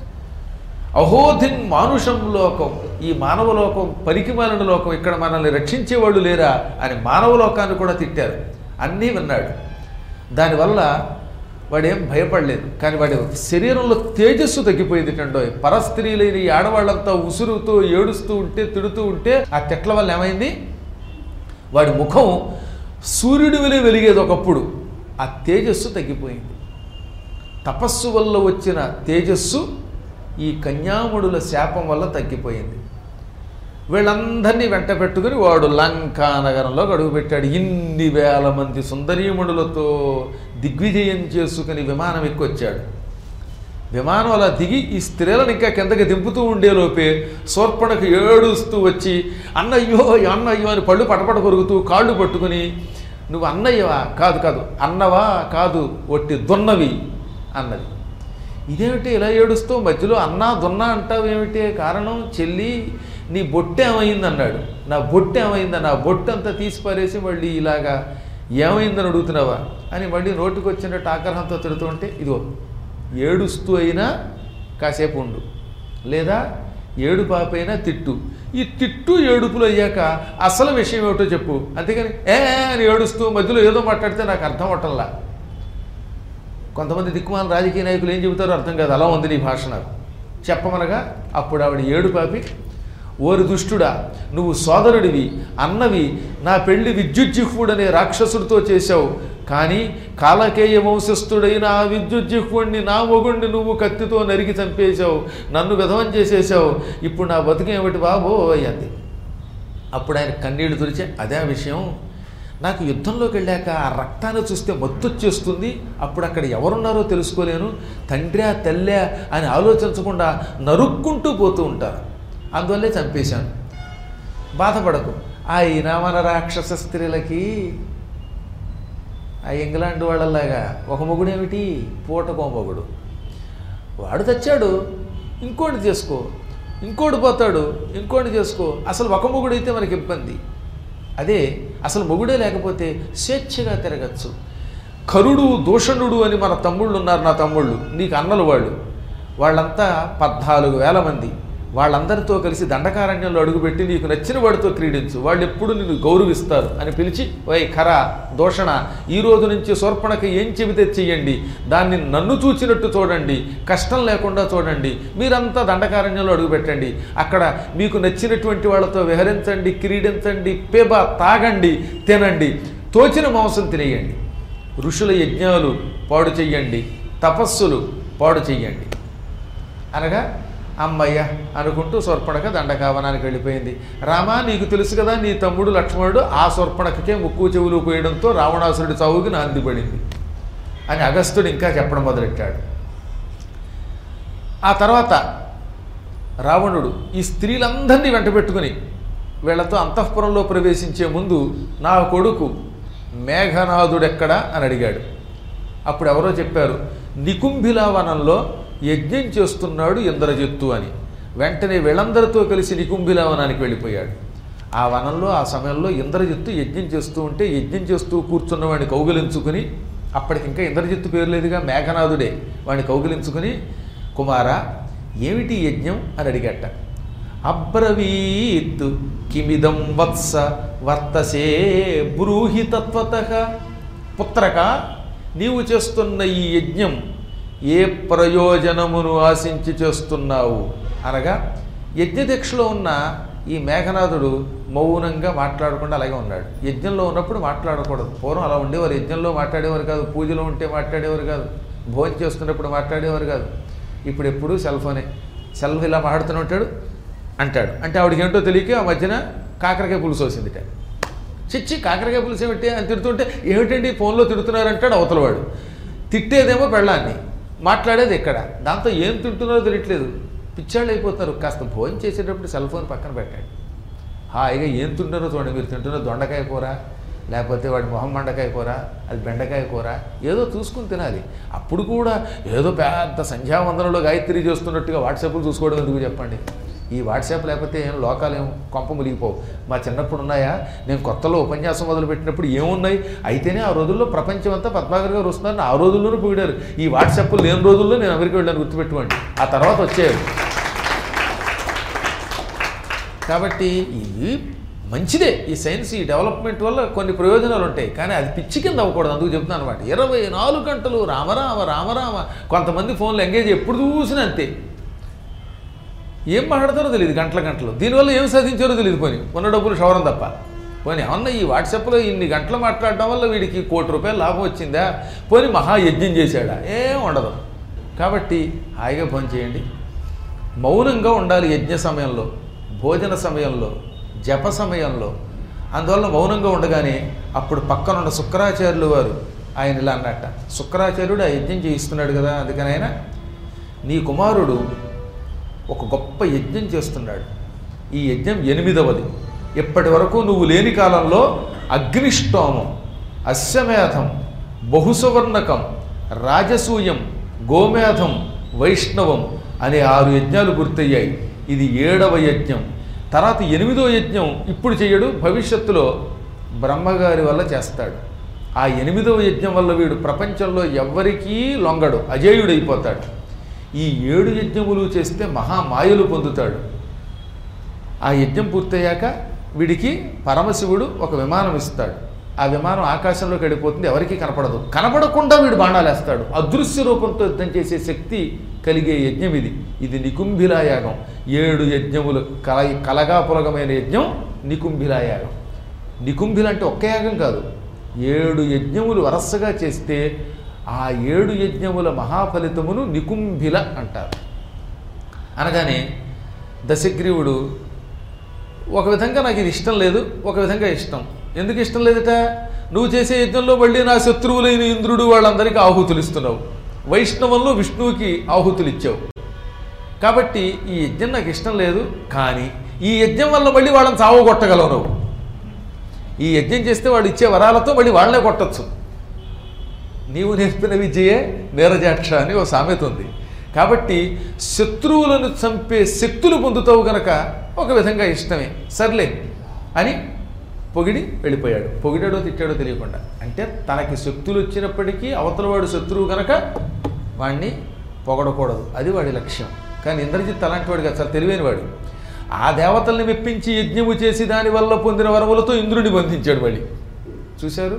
అహోధిన్ మానుషం లోకం ఈ మానవ లోకం పరికిమాలిన లోకం ఇక్కడ మనల్ని రక్షించేవాళ్ళు లేరా అని మానవ లోకాన్ని కూడా తిట్టారు అన్నీ విన్నాడు దానివల్ల వాడేం భయపడలేదు కానీ వాడి శరీరంలో తేజస్సు తగ్గిపోయింది టండోయ్ పరస్త్రీలైన ఈ ఆడవాళ్ళంతా ఉసురుతూ ఏడుస్తూ ఉంటే తిడుతూ ఉంటే ఆ తిట్ల వల్ల ఏమైంది వాడి ముఖం సూర్యుడి వెలి వెలిగేది ఒకప్పుడు ఆ తేజస్సు తగ్గిపోయింది తపస్సు వల్ల వచ్చిన తేజస్సు ఈ కన్యాముడుల శాపం వల్ల తగ్గిపోయింది వీళ్ళందరినీ వెంట పెట్టుకుని వాడు లంకా నగరంలో అడుగుపెట్టాడు ఇన్ని వేల మంది సుందరీముడులతో దిగ్విజయం చేసుకుని విమానం ఎక్కొచ్చాడు విమానం అలా దిగి ఈ స్త్రీలను ఇంకా కిందకి దింపుతూ ఉండేలోపే శూర్పణకు ఏడుస్తూ వచ్చి అన్నయ్యో అన్నయ్యో అని పళ్ళు పటపట కొరుకుతూ కాళ్ళు పట్టుకుని నువ్వు అన్నయ్యవా కాదు కాదు అన్నవా కాదు ఒట్టి దున్నవి అన్నది ఇదేమిటి ఇలా ఏడుస్తూ మధ్యలో అన్నా దున్నా అంటావు ఏమిటి కారణం చెల్లి నీ బొట్టు ఏమైంది అన్నాడు నా బొట్టు ఏమైందా నా బొట్టు అంతా తీసి పారేసి మళ్ళీ ఇలాగా ఏమైందని అడుగుతున్నావా అని మళ్ళీ నోటికి వచ్చినట్టు ఆగ్రహంతో తిడుతుంటే ఇదిగో ఏడుస్తూ అయినా కాసేపు ఉండు లేదా ఏడు పాపైనా తిట్టు ఈ తిట్టు ఏడుపులు అయ్యాక అసలు విషయం ఏమిటో చెప్పు అంతేగాని ఏ అని ఏడుస్తూ మధ్యలో ఏదో మాట్లాడితే నాకు అర్థం అవటంలా కొంతమంది దిక్కుమాల రాజకీయ నాయకులు ఏం చెబుతారో అర్థం కాదు అలా ఉంది నీ భాష నాకు చెప్పమనగా అప్పుడు ఆవిడ ఏడు పాపి ఓరి దుష్టుడా నువ్వు సోదరుడివి అన్నవి నా పెళ్లి విద్యుజ్జిహ్వుడనే రాక్షసుడితో చేశావు కానీ కాలకేయ వంశస్థుడైన ఆ విద్యుజ్జిహ్వుడిని నా మొగుణ్ణి నువ్వు కత్తితో నరికి చంపేశావు నన్ను విధవం చేసేసావు ఇప్పుడు నా బతుకేమిటి బాబో అయ్యింది అప్పుడు ఆయన కన్నీళ్లు తుడిచే అదే ఆ విషయం నాకు యుద్ధంలోకి వెళ్ళాక ఆ రక్తాన్ని చూస్తే మత్తొచ్చేస్తుంది అప్పుడు అక్కడ ఎవరున్నారో తెలుసుకోలేను తండ్రా తల్లా అని ఆలోచించకుండా నరుక్కుంటూ పోతూ ఉంటారు అందువల్లే చంపేశాను బాధపడకు అయినా మన రాక్షస స్త్రీలకి ఆ ఇంగ్లాండ్ వాళ్ళలాగా ఒక మొగుడేమిటి పూటకో మొగుడు వాడు తెచ్చాడు ఇంకోటి చేసుకో ఇంకోటి పోతాడు ఇంకోటి చేసుకో అసలు ఒక మొగుడైతే మనకి ఇబ్బంది అదే అసలు మొగుడే లేకపోతే స్వేచ్ఛగా తిరగచ్చు కరుడు దూషణుడు అని మన తమ్ముళ్ళు ఉన్నారు నా తమ్ముళ్ళు నీకు అన్నలు వాళ్ళు వాళ్ళంతా పద్నాలుగు వేల మంది వాళ్ళందరితో కలిసి దండకారణ్యంలో అడుగుపెట్టి నీకు నచ్చిన వాడితో క్రీడించు వాళ్ళు ఎప్పుడు నిన్ను గౌరవిస్తారు అని పిలిచి వై ఖర దోషణ ఈ రోజు నుంచి శూర్పణకి ఏం చెబితే చెయ్యండి దాన్ని నన్ను చూచినట్టు చూడండి కష్టం లేకుండా చూడండి మీరంతా దండకారణ్యంలో అడుగుపెట్టండి అక్కడ మీకు నచ్చినటువంటి వాళ్ళతో విహరించండి క్రీడించండి పెబ తాగండి తినండి తోచిన మాంసం తినేయండి ఋషుల యజ్ఞాలు పాడు చెయ్యండి తపస్సులు పాడు చెయ్యండి అనగా అమ్మయ్య అనుకుంటూ సొర్పణక దండకావనానికి వెళ్ళిపోయింది రామా నీకు తెలుసు కదా నీ తమ్ముడు లక్ష్మణుడు ఆ సొర్పణకకే ముక్కు చెవులు పోయడంతో రావణాసురుడి చావుకి నాంది పడింది అని అగస్త్యుడు ఇంకా చెప్పడం మొదలెట్టాడు ఆ తర్వాత రావణుడు ఈ స్త్రీలందరినీ వెంటబెట్టుకుని వీళ్లతో అంతఃపురంలో ప్రవేశించే ముందు నా కొడుకు మేఘనాథుడెక్కడా అని అడిగాడు అప్పుడు ఎవరో చెప్పారు నికుంభిలా వనంలో యజ్ఞం చేస్తున్నాడు ఇంద్రజిత్తు అని వెంటనే వీళ్ళందరితో కలిసి నికుంభిలా వనానికి వెళ్ళిపోయాడు ఆ వనంలో ఆ సమయంలో ఇంద్రజిత్తు యజ్ఞం చేస్తూ ఉంటే యజ్ఞం చేస్తూ కూర్చున్న వాడిని కౌగిలించుకుని అప్పటికి ఇంకా ఇంద్రజిత్తు పేరు లేదుగా మేఘనాథుడే వాడిని కౌగిలించుకుని కుమారా ఏమిటి ఈ యజ్ఞం అని అడిగట అబ్రవీత్ కిమిదం వత్స వర్తసే బ్రూహి తత్వత పుత్రక నీవు చేస్తున్న ఈ యజ్ఞం ఏ ప్రయోజనమును ఆశించి చేస్తున్నావు అనగా యజ్ఞదీక్షలో ఉన్న ఈ మేఘనాథుడు మౌనంగా మాట్లాడకుండా అలాగే ఉన్నాడు యజ్ఞంలో ఉన్నప్పుడు మాట్లాడకూడదు పూర్వం అలా ఉండేవారు యజ్ఞంలో మాట్లాడేవారు కాదు పూజలో ఉంటే మాట్లాడేవారు కాదు భోజనం చేస్తున్నప్పుడు మాట్లాడేవారు కాదు ఇప్పుడు ఎప్పుడూ సెల్ ఫోనే సెల్ ఇలా మాట్లాడుతూనే ఉంటాడు అంటాడు అంటే ఆవిడకి ఏంటో తెలియక ఆ మధ్యన కాకరకాయ పులుసు వచ్చిందిట చిచ్చి కాకరకాయ పులుసు ఏమిటి అని తిడుతుంటే ఏమిటండి ఫోన్లో తిడుతున్నారు అంటాడు అవతలవాడు తిట్టేదేమో పెళ్ళాన్ని మాట్లాడేది ఎక్కడ దాంతో ఏం తింటున్నారో తెలియట్లేదు పిచ్చాళ్ళు అయిపోతారు కాస్త భోజనం చేసేటప్పుడు సెల్ ఫోన్ పక్కన పెట్టండి హాయిగా ఏం తింటున్నారో చూడండి మీరు తింటున్న దొండకాయ కూర లేకపోతే వాడి మొహం మండకాయ కూర అది బెండకాయ కూర ఏదో చూసుకుని తినాలి అప్పుడు కూడా ఏదో పెద్ద సంధ్యావందనంలో గాయత్రి చేస్తున్నట్టుగా వాట్సాప్లు చూసుకోవడం ఎందుకు చెప్పండి ఈ వాట్సాప్ లేకపోతే ఏం లోకాలు ఏం కొంప మునిగిపోవు మా చిన్నప్పుడు ఉన్నాయా నేను కొత్తలో ఉపన్యాసం మొదలుపెట్టినప్పుడు ఏమున్నాయి అయితేనే ఆ రోజుల్లో ప్రపంచం అంతా పద్మాగర్ గారు వస్తున్నారని ఆ రోజుల్లోనే పొగిడారు ఈ వాట్సాప్ లేని రోజుల్లో నేను అమెరికా వెళ్ళాను గుర్తుపెట్టుకోండి ఆ తర్వాత వచ్చేవి కాబట్టి ఇది మంచిదే ఈ సైన్స్ ఈ డెవలప్మెంట్ వల్ల కొన్ని ప్రయోజనాలు ఉంటాయి కానీ అది పిచ్చి కింద అవ్వకూడదు అందుకు చెప్తున్నాను అనమాట ఇరవై నాలుగు గంటలు రామరామ రామరామ కొంతమంది ఫోన్లు ఎంగేజ్ ఎప్పుడు చూసినా అంతే ఏం మాట్లాడతారో తెలియదు గంటల గంటలు దీనివల్ల ఏం సాధించారో తెలియదు పోనీ ఉన్న డబ్బులు షవరం తప్ప పోనీ ఏమన్నా ఈ వాట్సాప్లో ఇన్ని గంటలు మాట్లాడటం వల్ల వీడికి కోటి రూపాయలు లాభం వచ్చిందా పోనీ మహాయజ్ఞం చేశాడా ఏం ఉండదు కాబట్టి హాయిగా ఫోన్ చేయండి మౌనంగా ఉండాలి యజ్ఞ సమయంలో భోజన సమయంలో జప సమయంలో అందువల్ల మౌనంగా ఉండగానే అప్పుడు పక్కనున్న శుక్రాచార్యులు వారు ఆయన ఇలా అన్నట్ట శుక్రాచార్యుడు ఆ యజ్ఞం చేయిస్తున్నాడు కదా అందుకని ఆయన నీ కుమారుడు ఒక గొప్ప యజ్ఞం చేస్తున్నాడు ఈ యజ్ఞం ఎనిమిదవది ఇప్పటి వరకు నువ్వు లేని కాలంలో అగ్నిష్టోమం అశ్వమేధం బహుసువర్ణకం రాజసూయం గోమేధం వైష్ణవం అనే ఆరు యజ్ఞాలు పూర్తయ్యాయి ఇది ఏడవ యజ్ఞం తర్వాత ఎనిమిదో యజ్ఞం ఇప్పుడు చేయడు భవిష్యత్తులో బ్రహ్మగారి వల్ల చేస్తాడు ఆ ఎనిమిదవ యజ్ఞం వల్ల వీడు ప్రపంచంలో ఎవ్వరికీ లొంగడు అజేయుడైపోతాడు ఈ ఏడు యజ్ఞములు చేస్తే మహామాయలు పొందుతాడు ఆ యజ్ఞం పూర్తయ్యాక వీడికి పరమశివుడు ఒక విమానం ఇస్తాడు ఆ విమానం ఆకాశంలోకి వెళ్ళిపోతుంది ఎవరికీ కనపడదు కనపడకుండా వీడు బాణాలు వేస్తాడు అదృశ్య రూపంతో యుద్ధం చేసే శక్తి కలిగే యజ్ఞం ఇది ఇది నికుంభిలా యాగం ఏడు యజ్ఞములు కల కలగాపులగమైన యజ్ఞం నికుంభిలా యాగం నికుంభిల అంటే ఒక్క యాగం కాదు ఏడు యజ్ఞములు వరసగా చేస్తే ఆ ఏడు యజ్ఞముల మహాఫలితమును నికుంభిల అంటారు అనగానే దశగ్రీవుడు ఒక విధంగా నాకు ఇది ఇష్టం లేదు ఒక విధంగా ఇష్టం ఎందుకు ఇష్టం లేదట నువ్వు చేసే యజ్ఞంలో మళ్ళీ నా శత్రువులైన ఇంద్రుడు వాళ్ళందరికీ ఆహుతులు ఇస్తున్నావు వైష్ణవంలో విష్ణువుకి ఆహుతులు ఇచ్చావు కాబట్టి ఈ యజ్ఞం నాకు ఇష్టం లేదు కానీ ఈ యజ్ఞం వల్ల మళ్ళీ వాళ్ళని చావగొట్టగలవు నువ్వు ఈ యజ్ఞం చేస్తే వాడు ఇచ్చే వరాలతో మళ్ళీ వాళ్ళనే కొట్టచ్చు నీవు నేర్పిన విజయే నీరజాక్ష అని ఓ సామెత ఉంది కాబట్టి శత్రువులను చంపే శక్తులు పొందుతావు గనక ఒక విధంగా ఇష్టమే సర్లే అని పొగిడి వెళ్ళిపోయాడు పొగిడాడో తిట్టాడో తెలియకుండా అంటే తనకి శక్తులు వచ్చినప్పటికీ అవతలవాడు శత్రువు గనక వాణ్ణి పొగడకూడదు అది వాడి లక్ష్యం కానీ ఇంద్రజిత్ అలాంటి వాడు కాదు చాలా తెలివైనవాడు ఆ దేవతల్ని మెప్పించి యజ్ఞము చేసి దానివల్ల పొందిన వరములతో ఇంద్రుడిని బంధించాడు మళ్ళీ చూశారు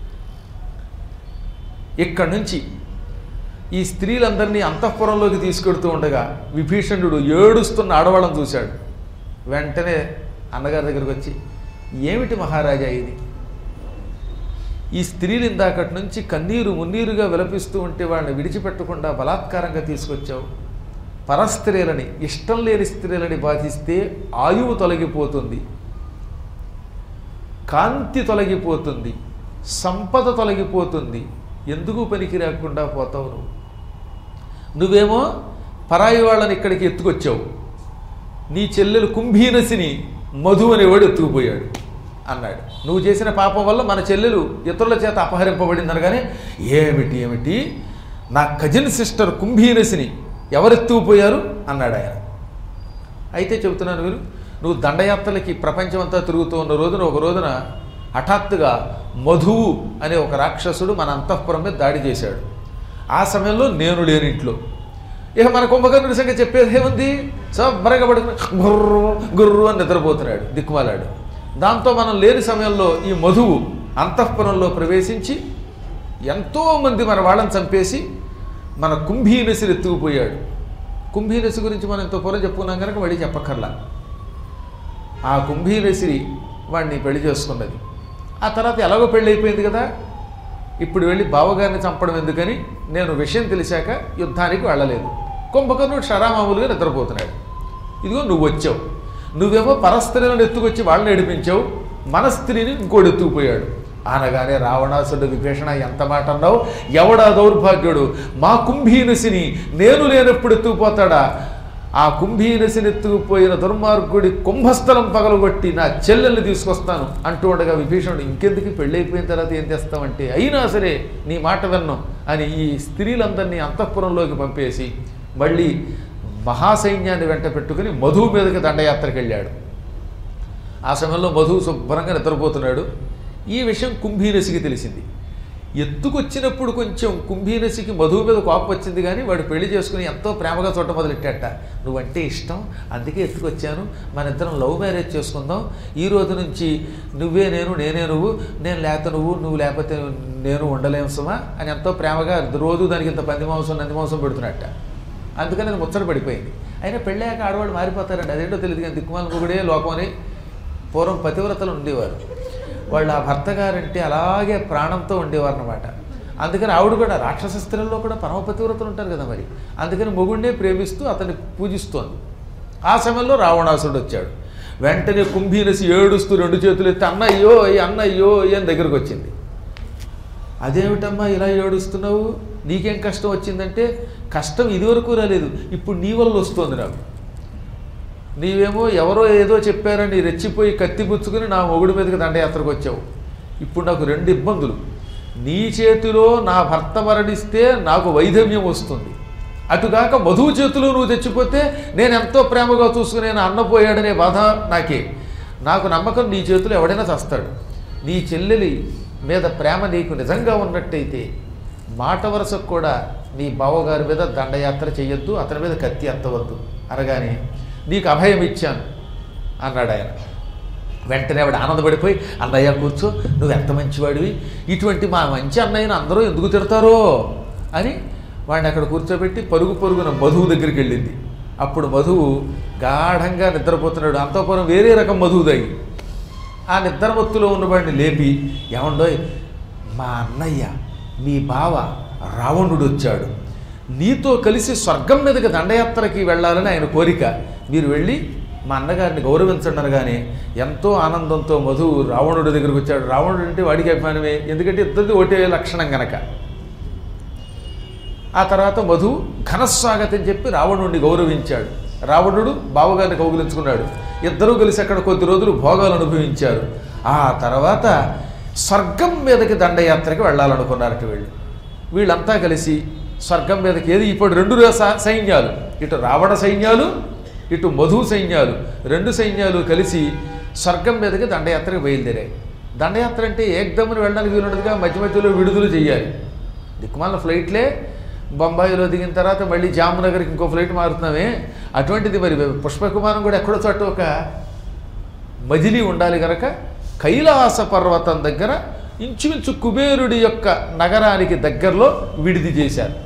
ఇక్కడి నుంచి ఈ స్త్రీలందరినీ అంతఃపురంలోకి తీసుకెడుతూ ఉండగా విభీషణుడు ఏడుస్తున్న ఆడవాళ్ళని చూశాడు వెంటనే అన్నగారి దగ్గరికి వచ్చి ఏమిటి మహారాజా ఇది ఈ స్త్రీలు ఇందాకటి నుంచి కన్నీరు మున్నీరుగా విలపిస్తూ ఉంటే వాళ్ళని విడిచిపెట్టకుండా బలాత్కారంగా తీసుకొచ్చావు పరస్త్రీలని ఇష్టం లేని స్త్రీలని బాధిస్తే ఆయువు తొలగిపోతుంది కాంతి తొలగిపోతుంది సంపద తొలగిపోతుంది ఎందుకు పనికి రాకుండా పోతావు నువ్వు నువ్వేమో పరాయి వాళ్ళని ఇక్కడికి ఎత్తుకొచ్చావు నీ చెల్లెలు కుంభీనసిని మధు అనేవాడు ఎత్తుకుపోయాడు అన్నాడు నువ్వు చేసిన పాపం వల్ల మన చెల్లెలు ఇతరుల చేత అపహరింపబడింది అనగానే ఏమిటి ఏమిటి నా కజిన్ సిస్టర్ కుంభీనసిని ఎవరెత్తుకుపోయారు అన్నాడు ఆయన అయితే చెబుతున్నాను మీరు నువ్వు దండయాత్రలకి ప్రపంచమంతా తిరుగుతూ ఉన్న రోజున ఒక రోజున హఠాత్తుగా మధువు అనే ఒక రాక్షసుడు మన అంతఃపురం మీద దాడి చేశాడు ఆ సమయంలో నేను లేని ఇంట్లో ఇక మన కుంభకర్ణుడి సంగతి చెప్పేది ఏముంది శుభ్రంగా పడుకుని గుర్రు గుర్రు అని నిద్రపోతున్నాడు దిక్కుమాలాడు దాంతో మనం లేని సమయంలో ఈ మధువు అంతఃపురంలో ప్రవేశించి ఎంతోమంది మన వాళ్ళని చంపేసి మన కుంభీనసిని ఎత్తుకుపోయాడు కుంభీనసి గురించి మనం ఇంత పూర్వం చెప్పుకున్నాం కనుక మళ్ళీ చెప్పక్కర్లా ఆ కుంభీనసిరి వాడిని పెళ్లి చేసుకున్నది ఆ తర్వాత ఎలాగో పెళ్ళి అయిపోయింది కదా ఇప్పుడు వెళ్ళి బావగారిని చంపడం ఎందుకని నేను విషయం తెలిసాక యుద్ధానికి వెళ్ళలేదు కుంభకర్ణుడు షరామామూలుగా నిద్రపోతున్నాడు ఇదిగో నువ్వు వచ్చావు నువ్వేమో పరస్త్రీలను ఎత్తుకొచ్చి వాళ్ళని ఏడిపించావు మన స్త్రీని ఇంకోటి ఎత్తుకుపోయాడు అనగానే రావణాసుడు విభీషణ ఎంత మాట అన్నావు ఎవడా దౌర్భాగ్యుడు మా కుంభీనసిని నేను లేనప్పుడు ఎత్తుకుపోతాడా ఆ కుంభీనసిని ఎత్తుకుపోయిన దుర్మార్గుడి కుంభస్థలం పగలగొట్టి నా చెల్లెల్ని తీసుకొస్తాను అంటూ ఉండగా విభీషణుడు ఇంకెందుకు పెళ్ళైపోయిన తర్వాత ఏం చేస్తామంటే అయినా సరే నీ మాట విన్నాం అని ఈ స్త్రీలందరినీ అంతఃపురంలోకి పంపేసి మళ్ళీ మహాసైన్యాన్ని వెంట పెట్టుకుని మధువు మీదకి దండయాత్రకు వెళ్ళాడు ఆ సమయంలో మధువు శుభ్రంగా నిద్రపోతున్నాడు ఈ విషయం కుంభీనసికి తెలిసింది ఎత్తుకొచ్చినప్పుడు కొంచెం కుంభీనసికి మధువు మీద కోపం వచ్చింది కానీ వాడు పెళ్లి చేసుకుని ఎంతో ప్రేమగా చూడటం మొదలెట్టాట నువ్వంటే ఇష్టం అందుకే ఎత్తుకొచ్చాను మన ఇద్దరం లవ్ మ్యారేజ్ చేసుకుందాం ఈ రోజు నుంచి నువ్వే నేను నేనే నువ్వు నేను లేకపోతే నువ్వు నువ్వు లేకపోతే నేను ఉండలేము సుమా అని ఎంతో ప్రేమగా రోజు దానికి ఇంత పంది మాంసం నంది మాంసం పెడుతున్నట్ట అందుకని అది ముచ్చట పడిపోయింది అయినా పెళ్ళాక ఆడవాళ్ళు మారిపోతారండి అదేంటో తెలియదు కానీ దిక్కుమాల మొగుడే లోకం అని పూర్వం పతివ్రతలు ఉండేవారు వాళ్ళు ఆ భర్త గారంటే అలాగే ప్రాణంతో ఉండేవారు అనమాట అందుకని ఆవిడ కూడా రాక్షస స్త్రీల్లో కూడా పరమ పతివ్రతలు ఉంటారు కదా మరి అందుకని మొగుడినే ప్రేమిస్తూ అతన్ని పూజిస్తోంది ఆ సమయంలో రావణాసుడు వచ్చాడు వెంటనే కుంభీనసి ఏడుస్తూ రెండు చేతులు ఎత్తి అన్నయ్యో అన్నయ్యో అని దగ్గరకు వచ్చింది అదేమిటమ్మా ఇలా ఏడుస్తున్నావు నీకేం కష్టం వచ్చిందంటే కష్టం ఇదివరకు రాలేదు ఇప్పుడు నీ వల్ల వస్తుంది నాకు నీవేమో ఎవరో ఏదో చెప్పారని రెచ్చిపోయి కత్తి పుచ్చుకుని నా మొగుడి మీదకి దండయాత్రకు వచ్చావు ఇప్పుడు నాకు రెండు ఇబ్బందులు నీ చేతిలో నా భర్త మరణిస్తే నాకు వైధవ్యం వస్తుంది అటుగాక మధువు చేతిలో నువ్వు తెచ్చిపోతే నేను ఎంతో ప్రేమగా చూసుకుని నేను అన్నపోయాడనే బాధ నాకే నాకు నమ్మకం నీ చేతిలో ఎవడైనా చస్తాడు నీ చెల్లెలి మీద ప్రేమ నీకు నిజంగా ఉన్నట్టయితే మాట వరుసకు కూడా నీ బావగారి మీద దండయాత్ర చేయొద్దు అతని మీద కత్తి ఎత్తవద్దు అనగానే నీకు అభయం ఇచ్చాను అన్నాడు ఆయన వెంటనే ఆవిడ ఆనందపడిపోయి అన్నయ్య కూర్చో నువ్వు ఎంత మంచివాడివి ఇటువంటి మా మంచి అన్నయ్యను అందరూ ఎందుకు తిడతారో అని వాడిని అక్కడ కూర్చోబెట్టి పరుగు పరుగున మధువు దగ్గరికి వెళ్ళింది అప్పుడు మధువు గాఢంగా నిద్రపోతున్నాడు అంతపురం వేరే రకం మధువు దాగి ఆ నిద్రమత్తులో ఉన్నవాడిని లేపి ఏమండోయ్ మా అన్నయ్య మీ బావ రావణుడు వచ్చాడు నీతో కలిసి స్వర్గం మీదకి దండయాత్రకి వెళ్ళాలని ఆయన కోరిక మీరు వెళ్ళి మా అన్నగారిని గౌరవించండి అనగానే ఎంతో ఆనందంతో మధు రావణుడి దగ్గరికి వచ్చాడు రావణుడు అంటే వాడికి అభిమానమే ఎందుకంటే ఇద్దరిది ఒకటే లక్షణం గనక ఆ తర్వాత మధు ఘనస్వాగతం చెప్పి రావణుడిని గౌరవించాడు రావణుడు బావగారిని కౌగిలించుకున్నాడు ఇద్దరూ కలిసి అక్కడ కొద్ది రోజులు భోగాలు అనుభవించారు ఆ తర్వాత స్వర్గం మీదకి దండయాత్రకి వెళ్ళాలనుకున్నారట వీళ్ళు వీళ్ళంతా కలిసి స్వర్గం మీదకి ఏది ఇప్పుడు రెండు స- సైన్యాలు ఇటు రావణ సైన్యాలు ఇటు మధు సైన్యాలు రెండు సైన్యాలు కలిసి స్వర్గం మీదకి దండయాత్రకు బయలుదేరాయి దండయాత్ర అంటే ఏకదమ్మని వెళ్ళడానికి వీలుండదుగా మధ్య మధ్యలో విడుదల చేయాలి దిక్కుమాల ఫ్లైట్లే బొంబాయిలో దిగిన తర్వాత మళ్ళీ జామ్నగర్కి ఇంకో ఫ్లైట్ మారుతున్నామే అటువంటిది మరి పుష్పక విమానం కూడా ఎక్కడో చోట ఒక మజిలీ ఉండాలి కనుక కైలాస పర్వతం దగ్గర ఇంచుమించు కుబేరుడి యొక్క నగరానికి దగ్గరలో విడిది చేశారు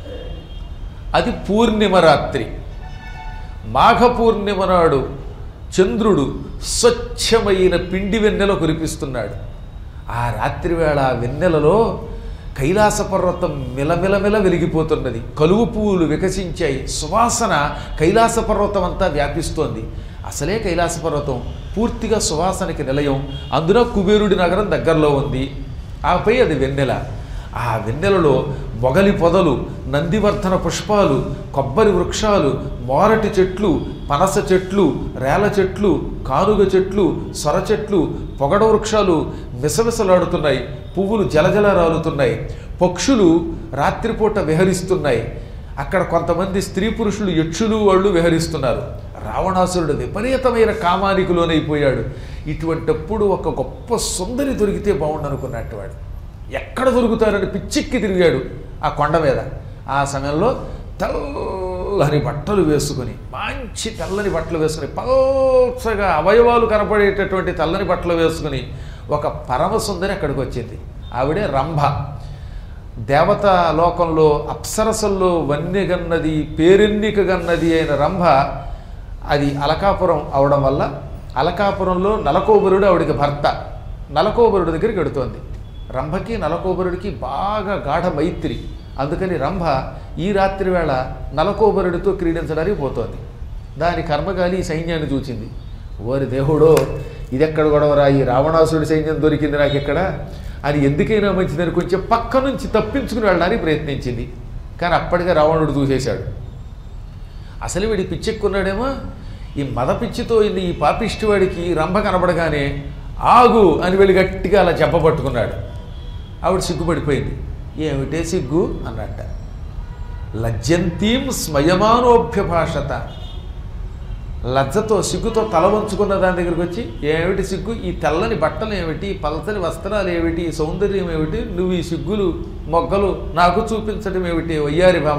అది పూర్ణిమ రాత్రి మాఘ పూర్ణిమ నాడు చంద్రుడు స్వచ్ఛమైన పిండి వెన్నెల కురిపిస్తున్నాడు ఆ రాత్రి వేళ ఆ వెన్నెలలో కైలాస పర్వతం మిలమిలమిల వెలిగిపోతున్నది కలువు పువ్వులు వికసించాయి సువాసన కైలాస పర్వతం అంతా వ్యాపిస్తోంది అసలే కైలాస పర్వతం పూర్తిగా సువాసనకి నిలయం అందున కుబేరుడి నగరం దగ్గరలో ఉంది ఆపై అది వెన్నెల ఆ వెన్నెలలో మొగలి పొదలు నందివర్ధన పుష్పాలు కొబ్బరి వృక్షాలు మోరటి చెట్లు పనస చెట్లు రేల చెట్లు కానుగ చెట్లు సొర చెట్లు పొగడ వృక్షాలు మిసమిసలాడుతున్నాయి పువ్వులు జలజల రాలుతున్నాయి పక్షులు రాత్రిపూట విహరిస్తున్నాయి అక్కడ కొంతమంది స్త్రీ పురుషులు యక్షులు వాళ్ళు విహరిస్తున్నారు రావణాసురుడు విపరీతమైన కామానికి లోనైపోయాడు ఇటువంటప్పుడు ఒక గొప్ప సుందరి దొరికితే బాగుండనుకున్నట్టు వాడు ఎక్కడ దొరుకుతారని పిచ్చెక్కి తిరిగాడు ఆ కొండ మీద ఆ సమయంలో తెల్లని బట్టలు వేసుకొని మంచి తెల్లని బట్టలు వేసుకుని పల్చగా అవయవాలు కనపడేటటువంటి తెల్లని బట్టలు వేసుకుని ఒక పరమ సుందరి అక్కడికి వచ్చింది ఆవిడే రంభ దేవతా లోకంలో అప్సరసల్లో వన్యగన్నది పేరెన్నిక గన్నది అయిన రంభ అది అలకాపురం అవడం వల్ల అలకాపురంలో నలకోబరుడు ఆవిడికి భర్త నలకోబరుడు దగ్గరికి వెడుతోంది రంభకి నలకోబరుడికి బాగా గాఢ మైత్రి అందుకని రంభ ఈ రాత్రి వేళ నలకోబరుడితో క్రీడించడానికి పోతోంది దాని కర్మగాలి ఈ సైన్యాన్ని చూచింది ఓరి దేవుడో ఇదెక్కడ గొడవరా ఈ రావణాసుడి సైన్యం దొరికింది నాకు ఇక్కడ అని ఎందుకైనా మంచిదని కొంచెం పక్క నుంచి తప్పించుకుని వెళ్ళడానికి ప్రయత్నించింది కానీ అప్పటికే రావణుడు చూసేశాడు అసలు వీడి పిచ్చెక్కున్నాడేమో ఈ మద పిచ్చితో ఇన్ని ఈ పాపిష్టి వాడికి రంభ కనబడగానే ఆగు అని వెళ్ళి గట్టిగా అలా చెప్పబట్టుకున్నాడు ఆవిడ సిగ్గుపడిపోయింది ఏమిటే సిగ్గు అన్నట్ట లజ్జంతీం స్మయమానోభ్యభాషత లజ్జతో సిగ్గుతో తల వంచుకున్న దాని దగ్గరికి వచ్చి ఏమిటి సిగ్గు ఈ తెల్లని బట్టలు ఏమిటి ఈ పలచని వస్త్రాలు ఏమిటి ఈ సౌందర్యం ఏమిటి నువ్వు ఈ సిగ్గులు మొగ్గలు నాకు చూపించడం ఏమిటి వయ్యారి భామ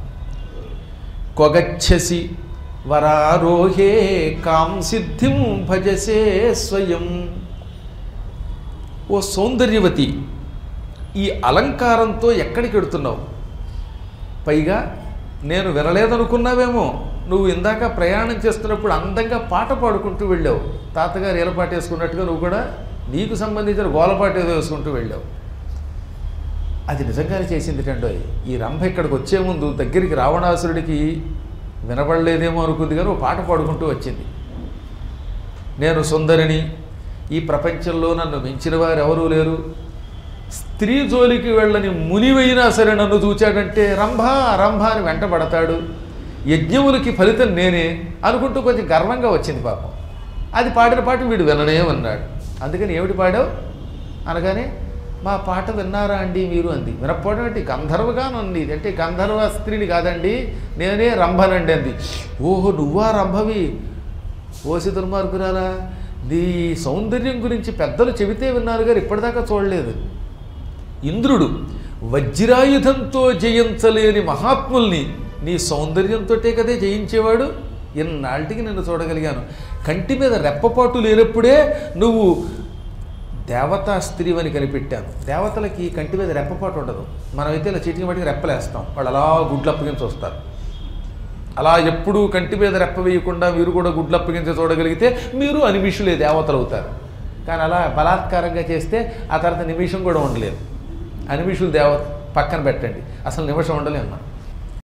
కొగచ్చసి వరారోహే కాం సిద్ధిం భజసే స్వయం ఓ సౌందర్యవతి ఈ అలంకారంతో ఎక్కడికి వెడుతున్నావు పైగా నేను వినలేదనుకున్నావేమో నువ్వు ఇందాక ప్రయాణం చేస్తున్నప్పుడు అందంగా పాట పాడుకుంటూ వెళ్ళావు తాతగారు ఏలపాట వేసుకున్నట్టుగా నువ్వు కూడా నీకు సంబంధించిన గోలపాట ఏదో వేసుకుంటూ వెళ్ళావు అది నిజంగానే చేసింది టండోయ్ ఈ రంభ ఇక్కడికి వచ్చే ముందు దగ్గరికి రావణాసురుడికి వినపడలేదేమో అనుకుంది కానీ ఓ పాట పాడుకుంటూ వచ్చింది నేను సుందరిని ఈ ప్రపంచంలో నన్ను మించిన వారు ఎవరూ లేరు స్త్రీ జోలికి వెళ్ళని మునివైనా సరే నన్ను చూచాడంటే రంభ రంభ అని వెంటబడతాడు యజ్ఞములకి ఫలితం నేనే అనుకుంటూ కొంచెం గర్వంగా వచ్చింది పాపం అది పాడిన పాట వీడు విననే అన్నాడు అందుకని ఏమిటి పాడావు అనగానే మా పాట విన్నారా అండి మీరు అంది వినకపోవడం ఏంటి గంధర్వగాను అంది అంటే గంధర్వ స్త్రీని కాదండి నేనే రంభనండి అంది ఓహో నువ్వా రంభవి ఓసి దుర్మార్గురాలా నీ సౌందర్యం గురించి పెద్దలు చెబితే విన్నారు గారు ఇప్పటిదాకా చూడలేదు ఇంద్రుడు వజ్రాయుధంతో జయించలేని మహాత్ముల్ని నీ సౌందర్యంతోటే కదే జయించేవాడు ఇన్నాళ్ళకి నిన్ను చూడగలిగాను కంటి మీద రెప్పపాటు లేనప్పుడే నువ్వు దేవతా స్త్రీవని కనిపెట్టాను దేవతలకి కంటి మీద రెప్పపాటు ఉండదు మనమైతే ఇలా చీటికి మట్టికి రెప్పలేస్తాం వాళ్ళు అలా గుడ్లు అప్పగించి వస్తారు అలా ఎప్పుడూ కంటి మీద రెప్ప వేయకుండా మీరు కూడా గుడ్లు అప్పగించి చూడగలిగితే మీరు అనిమిషులే దేవతలు అవుతారు కానీ అలా బలాత్కారంగా చేస్తే ఆ తర్వాత నిమిషం కూడా ఉండలేదు అనిమిషులు దేవత పక్కన పెట్టండి అసలు నిమిషం ఉండలేము మనం